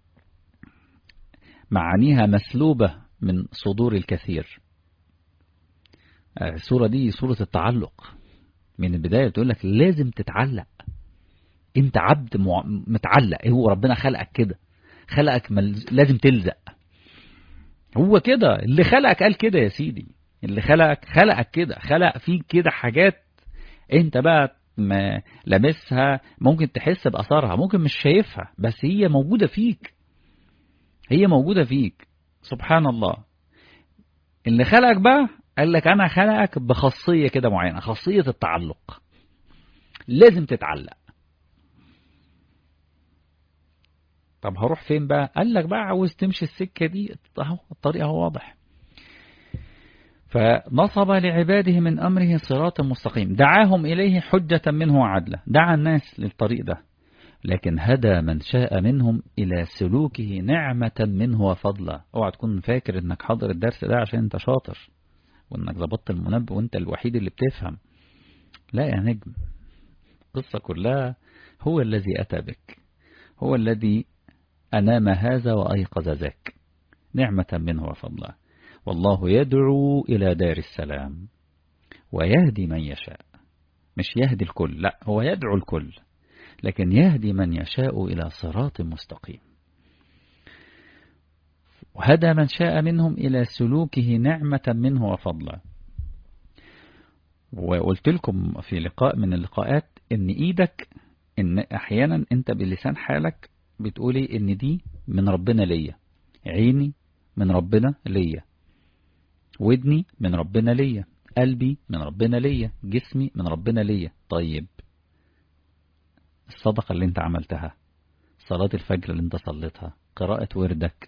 معانيها مسلوبة من صدور الكثير الصورة دي صورة التعلق من البداية تقول لك لازم تتعلق انت عبد متعلق هو ربنا خلقك كده خلقك لازم تلزق هو كده اللي خلقك قال كده يا سيدي اللي خلقك خلقك كده خلق فيك كده حاجات انت بقى ما لمسها ممكن تحس بأثرها ممكن مش شايفها بس هي موجودة فيك هي موجودة فيك سبحان الله اللي خلقك بقى قال لك أنا خلقك بخاصية كده معينة خاصية التعلق لازم تتعلق طب هروح فين بقى قال لك بقى عاوز تمشي السكة دي اهو الطريق هو واضح فنصب لعباده من أمره صراطا مستقيم دعاهم إليه حجة منه وعدلا دعا الناس للطريق ده لكن هدى من شاء منهم إلى سلوكه نعمة منه وفضلا اوعى تكون فاكر انك حاضر الدرس ده عشان انت شاطر وانك ظبطت المنبه وانت الوحيد اللي بتفهم لا يا نجم القصة كلها هو الذي أتى بك هو الذي أنام هذا وأيقظ ذاك نعمة منه وفضلا والله يدعو إلى دار السلام ويهدي من يشاء مش يهدي الكل لا هو يدعو الكل لكن يهدي من يشاء إلى صراط مستقيم وهدى من شاء منهم إلى سلوكه نعمة منه وفضلا وقلت لكم في لقاء من اللقاءات ان ايدك ان احيانا انت بلسان حالك بتقولي ان دي من ربنا ليا عيني من ربنا ليا ودني من ربنا ليا قلبي من ربنا ليا جسمي من ربنا ليا طيب الصدقة اللي انت عملتها صلاة الفجر اللي انت صليتها قراءة وردك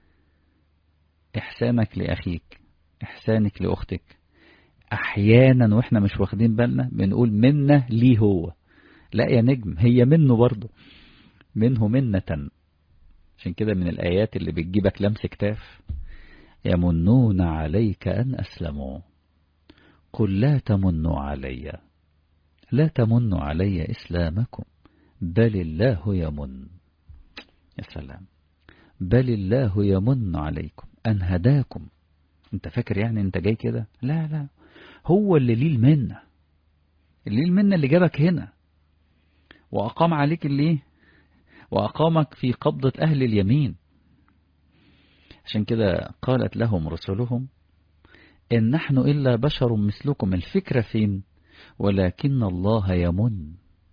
إحسانك لأخيك إحسانك لأختك أحيانا وإحنا مش واخدين بالنا بنقول منه ليه هو لا يا نجم هي منه برضه منه منة عشان كده من الآيات اللي بتجيبك لمس كتاف يمنون عليك أن أسلموا قل لا تمنوا علي لا تمنوا علي إسلامكم بل الله يمن يا سلام بل الله يمن عليكم أن هداكم انت فاكر يعني انت جاي كده لا لا هو اللي ليه المنة اللي ليه المنة اللي جابك هنا وأقام عليك اللي وأقامك في قبضة أهل اليمين عشان كده قالت لهم رسلهم إن نحن إلا بشر مثلكم الفكرة فين ولكن الله يمن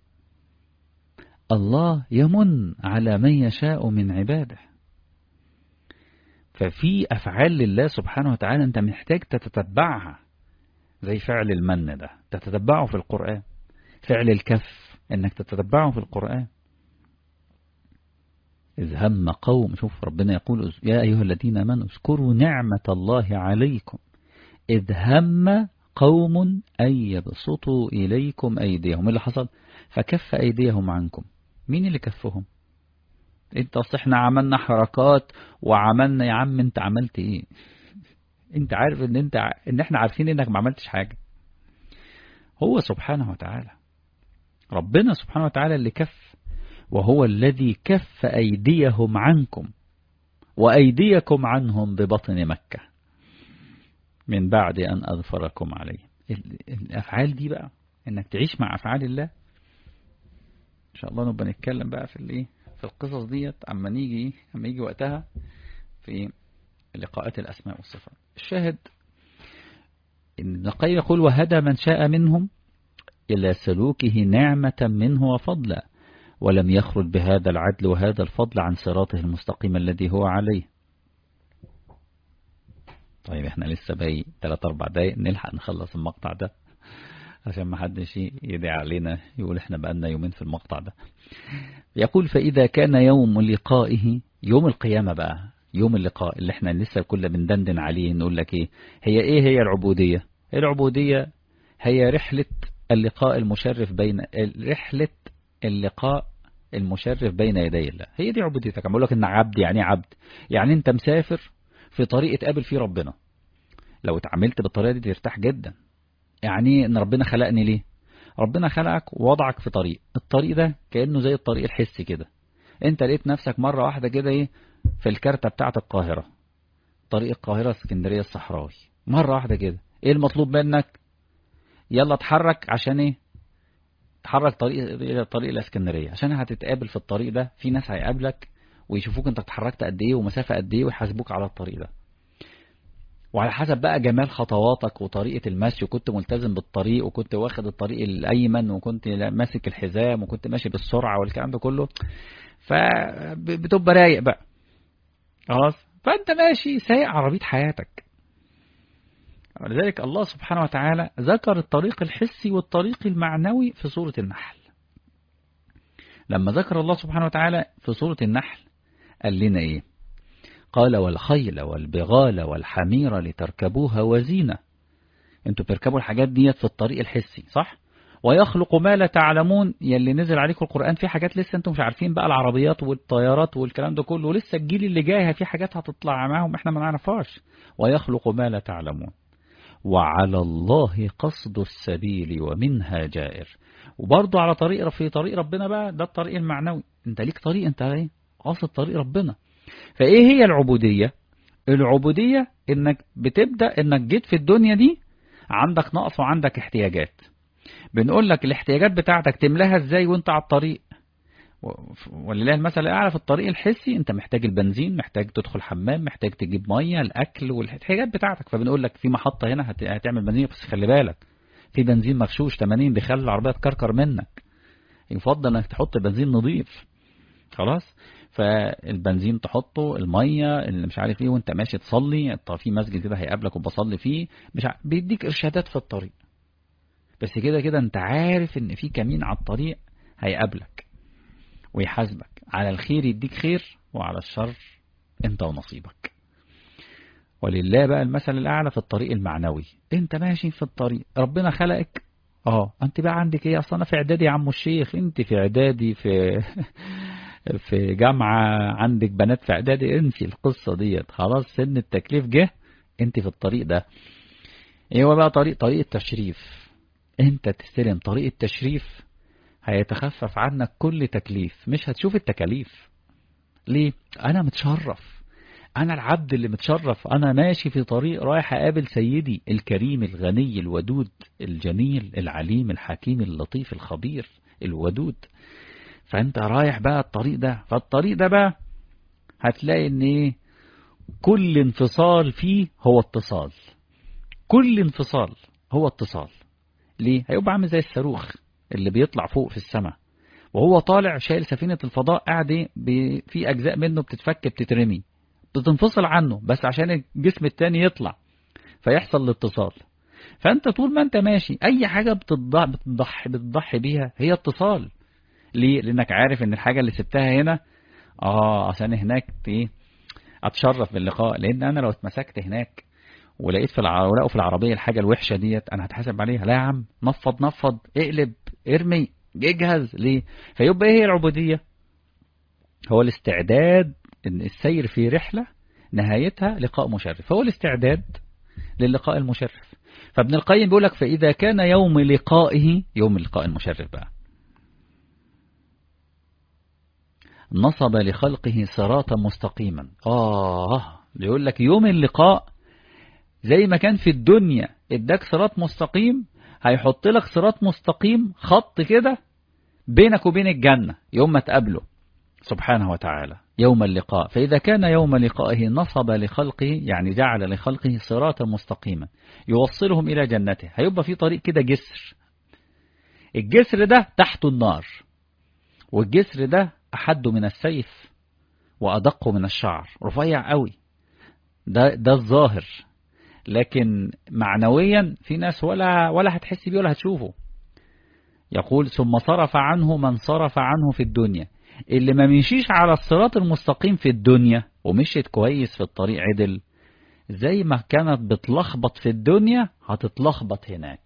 الله يمن على من يشاء من عباده ففي أفعال لله سبحانه وتعالى أنت محتاج تتتبعها زي فعل المن ده تتتبعه في القرآن فعل الكف أنك تتتبعه في القرآن إذ هم قوم شوف ربنا يقول يا أيها الذين آمنوا اذكروا نعمة الله عليكم إذ هم قوم أن يبسطوا إليكم أيديهم اللي حصل فكف أيديهم عنكم مين اللي كفهم انت اصل احنا عملنا حركات وعملنا يا عم انت عملت ايه انت عارف ان انت ان احنا عارفين انك ما عملتش حاجة هو سبحانه وتعالى ربنا سبحانه وتعالى اللي كف وهو الذي كف أيديهم عنكم وأيديكم عنهم ببطن مكة من بعد أن أظفركم عليه الأفعال دي بقى إنك تعيش مع أفعال الله إن شاء الله نبقى نتكلم بقى في الإيه في القصص ديت أما نيجي أما يجي وقتها في لقاءات الأسماء والصفات الشاهد إن ابن القيم يقول وهدى من شاء منهم إلى سلوكه نعمة منه وفضلا ولم يخرج بهذا العدل وهذا الفضل عن صراطه المستقيم الذي هو عليه طيب احنا لسه باقي 3 4 دقايق نلحق نخلص المقطع ده عشان ما حدش يدعي علينا يقول احنا بقالنا يومين في المقطع ده يقول فإذا كان يوم لقائه يوم القيامة بقى يوم اللقاء اللي احنا لسه كل بندندن عليه نقول لك ايه هي ايه هي العبودية العبودية هي رحلة اللقاء المشرف بين رحلة اللقاء المشرف بين يدي الله هي دي عبوديتك بقول لك ان عبد يعني عبد يعني انت مسافر في طريق تقابل فيه ربنا لو اتعاملت بالطريقة دي ترتاح جدا يعني ان ربنا خلقني ليه ربنا خلقك ووضعك في طريق الطريق ده كأنه زي الطريق الحسي كده انت لقيت نفسك مرة واحدة كده ايه في الكارتة بتاعة القاهرة طريق القاهرة اسكندرية الصحراوي مرة واحدة كده ايه المطلوب منك يلا اتحرك عشان ايه تحرك طريق الى طريق الاسكندريه عشان هتتقابل في الطريق ده في ناس هيقابلك ويشوفوك انت اتحركت قد ايه ومسافه قد ايه ويحاسبوك على الطريق ده وعلى حسب بقى جمال خطواتك وطريقة المشي وكنت ملتزم بالطريق وكنت واخد الطريق الأيمن وكنت ماسك الحزام وكنت ماشي بالسرعة والكلام ده كله فبتبقى رايق بقى خلاص فأنت ماشي سايق عربية حياتك ولذلك الله سبحانه وتعالى ذكر الطريق الحسي والطريق المعنوي في سورة النحل لما ذكر الله سبحانه وتعالى في سورة النحل قال لنا ايه قال والخيل والبغال والحمير لتركبوها وزينة انتوا بتركبوا الحاجات ديت في الطريق الحسي صح ويخلق ما لا تعلمون يلي نزل عليكم القرآن في حاجات لسه انتم مش عارفين بقى العربيات والطيارات والكلام ده كله لسه الجيل اللي جاي في حاجات هتطلع معاهم احنا ما نعرفهاش ويخلق ما لا تعلمون وعلى الله قصد السبيل ومنها جائر وبرضه على طريق في طريق ربنا بقى ده الطريق المعنوي انت ليك طريق انت ايه قاصد طريق ربنا فايه هي العبودية العبودية انك بتبدأ انك جيت في الدنيا دي عندك نقص وعندك احتياجات بنقول لك الاحتياجات بتاعتك تملاها ازاي وانت على الطريق ولله المثل الاعلى في الطريق الحسي انت محتاج البنزين محتاج تدخل حمام محتاج تجيب ميه الاكل والاحتياجات بتاعتك فبنقول لك في محطه هنا هتعمل بنزين بس خلي بالك في بنزين مغشوش 80 بيخلي العربيه تكركر منك يفضل انك تحط بنزين نظيف خلاص فالبنزين تحطه الميه اللي مش عارف ايه وانت ماشي تصلي طب في مسجد كده هيقابلك وبصلي فيه مش عارف بيديك ارشادات في الطريق بس كده كده انت عارف ان في كمين على الطريق هيقابلك ويحاسبك على الخير يديك خير وعلى الشر انت ونصيبك ولله بقى المثل الأعلى في الطريق المعنوي انت ماشي في الطريق ربنا خلقك اه انت بقى عندك ايه اصلا في اعدادي يا عم الشيخ انت في اعدادي في في جامعة عندك بنات في اعدادي انسي القصة ديت خلاص سن التكليف جه انت في الطريق ده ايه هو بقى طريق طريق التشريف انت تستلم طريق التشريف هيتخفف عنك كل تكليف مش هتشوف التكاليف ليه انا متشرف انا العبد اللي متشرف انا ماشي في طريق رايح اقابل سيدي الكريم الغني الودود الجميل العليم الحكيم اللطيف الخبير الودود فانت رايح بقى الطريق ده فالطريق ده بقى هتلاقي ان ايه كل انفصال فيه هو اتصال كل انفصال هو اتصال ليه هيبقى عامل زي الصاروخ اللي بيطلع فوق في السماء وهو طالع شايل سفينة الفضاء قاعد في أجزاء منه بتتفك بتترمي بتنفصل عنه بس عشان الجسم التاني يطلع فيحصل الاتصال فأنت طول ما أنت ماشي أي حاجة بتضحي, بتضحي, بتضحي بيها هي اتصال ليه؟ لأنك عارف إن الحاجة اللي سبتها هنا آه عشان هناك إيه أتشرف باللقاء لأن أنا لو اتمسكت هناك ولقيت في الع... ولقوا في العربية الحاجة الوحشة ديت أنا هتحاسب عليها لا يا عم نفض نفض اقلب ارمي اجهز ليه فيبقى ايه هي العبودية هو الاستعداد ان السير في رحلة نهايتها لقاء مشرف هو الاستعداد للقاء المشرف فابن القيم بيقول لك فإذا كان يوم لقائه يوم اللقاء المشرف بقى نصب لخلقه صراطا مستقيما آه بيقول لك يوم اللقاء زي ما كان في الدنيا اداك صراط مستقيم هيحط لك صراط مستقيم خط كده بينك وبين الجنة يوم ما تقابله سبحانه وتعالى يوم اللقاء فإذا كان يوم لقائه نصب لخلقه يعني جعل لخلقه صراطا مستقيما يوصلهم إلى جنته هيبقى في طريق كده جسر الجسر ده تحته النار والجسر ده أحد من السيف وأدق من الشعر رفيع قوي ده, ده الظاهر لكن معنويا في ناس ولا ولا هتحس بيه ولا هتشوفه يقول ثم صرف عنه من صرف عنه في الدنيا اللي ما مشيش على الصراط المستقيم في الدنيا ومشيت كويس في الطريق عدل زي ما كانت بتلخبط في الدنيا هتتلخبط هناك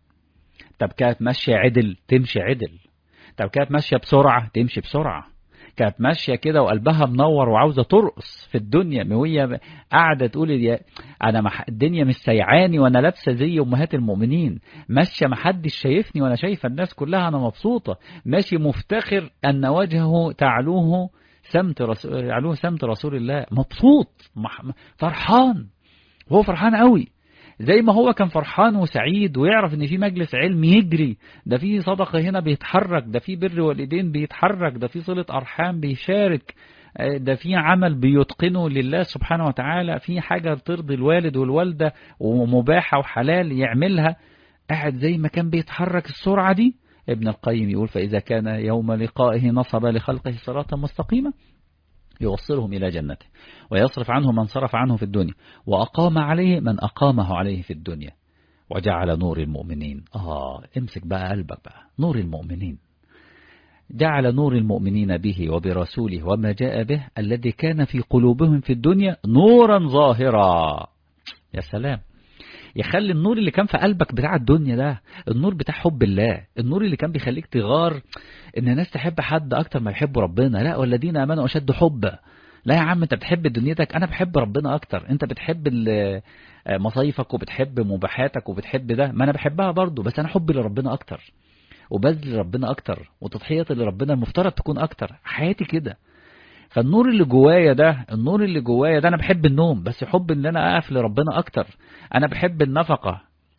طب كانت ماشية عدل تمشي عدل طب كانت ماشية بسرعة تمشي بسرعة كانت ماشية كده وقلبها منور وعاوزة ترقص في الدنيا وهي قاعدة تقول يا أنا مح... الدنيا مش سيعاني وأنا لابسة زي أمهات المؤمنين ماشية محدش شايفني وأنا شايفة الناس كلها أنا مبسوطة ماشي مفتخر أن وجهه تعلوه سمت رسول يعلوه سمت رسول الله مبسوط مح... فرحان وهو فرحان قوي زي ما هو كان فرحان وسعيد ويعرف ان في مجلس علم يجري ده في صدقة هنا بيتحرك ده في بر والدين بيتحرك ده في صلة أرحام بيشارك ده في عمل بيتقنه لله سبحانه وتعالى في حاجة ترضي الوالد والوالدة ومباحة وحلال يعملها قاعد زي ما كان بيتحرك السرعة دي ابن القيم يقول فإذا كان يوم لقائه نصب لخلقه صراطا مستقيمة يوصلهم إلى جنته ويصرف عنه من صرف عنه في الدنيا وأقام عليه من أقامه عليه في الدنيا وجعل نور المؤمنين آه امسك بقى قلبك بقى نور المؤمنين جعل نور المؤمنين به وبرسوله وما جاء به الذي كان في قلوبهم في الدنيا نورا ظاهرا يا سلام يخلي النور اللي كان في قلبك بتاع الدنيا ده النور بتاع حب الله النور اللي كان بيخليك تغار ان الناس تحب حد اكتر ما يحبوا ربنا لا والذين امنوا اشد حبا لا يا عم انت بتحب دنيتك انا بحب ربنا اكتر انت بتحب مصايفك وبتحب مباحاتك وبتحب ده ما انا بحبها برضو بس انا حبي لربنا اكتر وبذل ربنا اكتر وتضحيتي لربنا المفترض تكون اكتر حياتي كده فالنور اللي جوايا ده النور اللي جوايا ده انا بحب النوم بس حب ان انا اقف لربنا اكتر انا بحب النفقة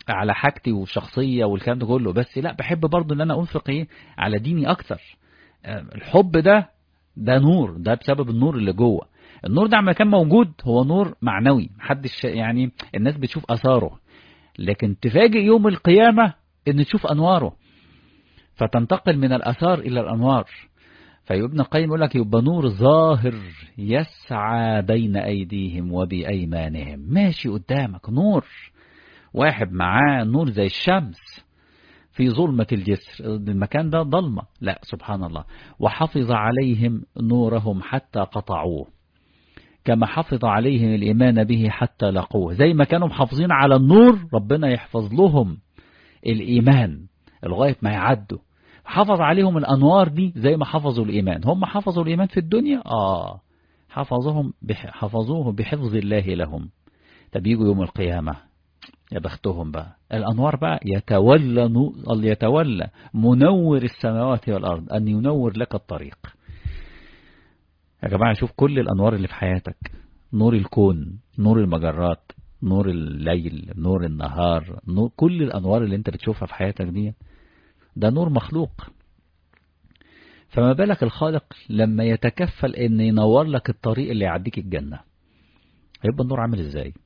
على حاجتي وشخصية والكلام ده كله بس لا بحب برضو ان انا انفق ايه على ديني اكتر الحب ده ده نور ده بسبب النور اللي جوه النور ده عما كان موجود هو نور معنوي محدش يعني الناس بتشوف اثاره لكن تفاجئ يوم القيامة ان تشوف انواره فتنتقل من الاثار الى الانوار فابن القيم يقول لك يبقى نور ظاهر يسعى بين ايديهم وبايمانهم ماشي قدامك نور واحد معاه نور زي الشمس في ظلمة الجسر المكان ده ضلمة لا سبحان الله وحفظ عليهم نورهم حتى قطعوه كما حفظ عليهم الإيمان به حتى لقوه زي ما كانوا محافظين على النور ربنا يحفظ لهم الإيمان لغاية ما يعدوا حفظ عليهم الأنوار دي زي ما حفظوا الإيمان هم حفظوا الإيمان في الدنيا آه حفظهم بح حفظوه بحفظ الله لهم طب يجوا يوم القيامة يا بختهم بقى الأنوار بقى يتولى يتولى منور السماوات والأرض أن ينور لك الطريق يا جماعة شوف كل الأنوار اللي في حياتك نور الكون نور المجرات نور الليل نور النهار نور كل الأنوار اللي انت بتشوفها في حياتك دي ده نور مخلوق فما بالك الخالق لما يتكفل ان ينور لك الطريق اللي يعديك الجنة هيبقى النور عامل ازاي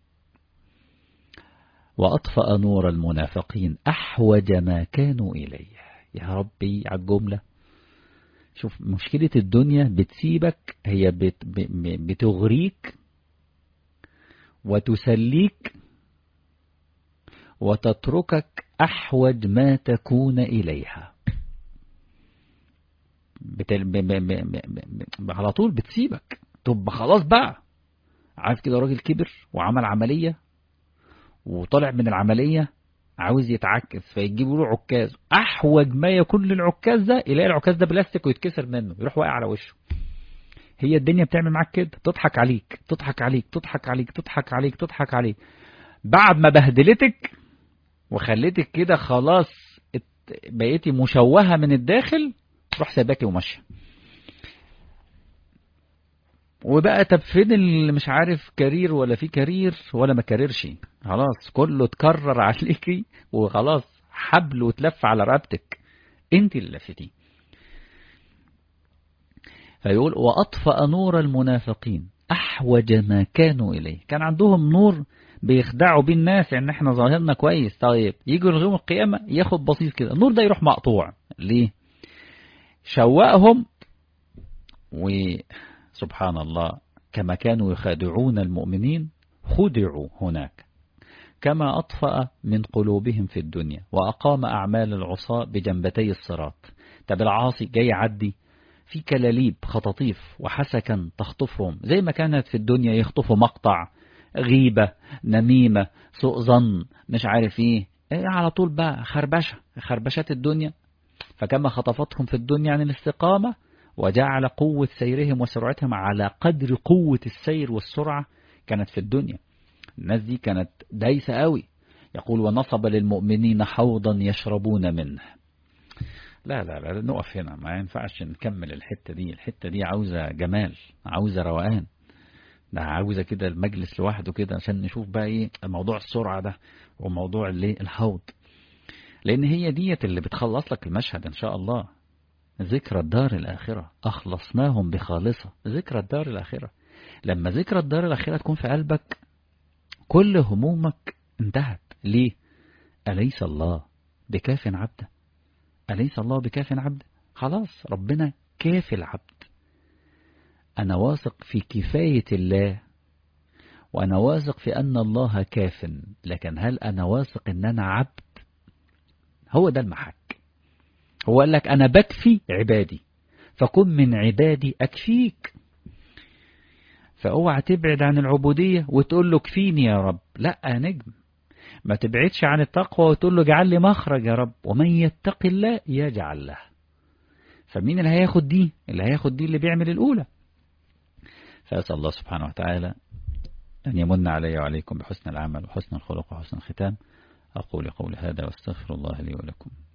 وأطفأ نور المنافقين أحوج ما كانوا إليه يا ربي على الجملة شوف مشكلة الدنيا بتسيبك هي بت بتغريك وتسليك وتتركك أحوج ما تكون إليها بتل... ب... ب... ب... ب... على طول بتسيبك طب خلاص بقى عارف كده راجل كبر وعمل عملية وطلع من العملية عاوز يتعكس فيجيبوا له عكاز احوج ما يكون للعكاز ده يلاقي العكاز ده بلاستيك ويتكسر منه يروح واقع على وشه هي الدنيا بتعمل معاك كده تضحك عليك تضحك عليك تضحك عليك تضحك عليك تضحك عليك بعد ما بهدلتك وخليتك كده خلاص بقيتي مشوهة من الداخل تروح سايباكي وماشيه وبقى طب فين اللي مش عارف كارير ولا في كارير ولا ما كاريرش خلاص كله اتكرر عليكي وخلاص حبل وتلف على رقبتك انت اللي لفتيه فيقول وأطفأ نور المنافقين أحوج ما كانوا إليه كان عندهم نور بيخدعوا بيه الناس ان احنا ظاهرنا كويس طيب يجوا يوم القيامة ياخد بسيط كده النور ده يروح مقطوع ليه شوقهم وسبحان الله كما كانوا يخادعون المؤمنين خدعوا هناك كما أطفأ من قلوبهم في الدنيا وأقام أعمال العصاة بجنبتي الصراط طب العاصي جاي يعدي في كلاليب خطاطيف وحسكا تخطفهم زي ما كانت في الدنيا يخطفوا مقطع غيبة نميمة سوء ظن مش عارف ايه, ايه على طول بقى خربشة خربشات الدنيا فكما خطفتهم في الدنيا عن الاستقامة وجعل قوة سيرهم وسرعتهم على قدر قوة السير والسرعة كانت في الدنيا الناس دي كانت دايسة قوي يقول ونصب للمؤمنين حوضا يشربون منه لا لا لا نقف هنا ما ينفعش نكمل الحتة دي الحتة دي عاوزة جمال عاوزة روقان ده عاوزة كده المجلس لوحده كده عشان نشوف بقى ايه موضوع السرعة ده وموضوع اللي الحوض لان هي ديت اللي بتخلص لك المشهد ان شاء الله ذكرى الدار الآخرة أخلصناهم بخالصة ذكرى الدار الآخرة لما ذكرى الدار الآخرة تكون في قلبك كل همومك انتهت ليه أليس الله بكاف عبده أليس الله بكاف عبده خلاص ربنا كاف العبد أنا واثق في كفاية الله وأنا واثق في أن الله كاف لكن هل أنا واثق أن أنا عبد هو ده المحك هو قال لك أنا بكفي عبادي فكن من عبادي أكفيك فاوعى تبعد عن العبودية وتقول له كفيني يا رب لا يا نجم ما تبعدش عن التقوى وتقول له اجعل لي مخرج يا رب ومن يتق الله يجعل له فمين اللي هياخد دي اللي هياخد دي اللي بيعمل الأولى فأسأل الله سبحانه وتعالى أن يمن علي وعليكم بحسن العمل وحسن الخلق وحسن الختام أقول قول هذا واستغفر الله لي ولكم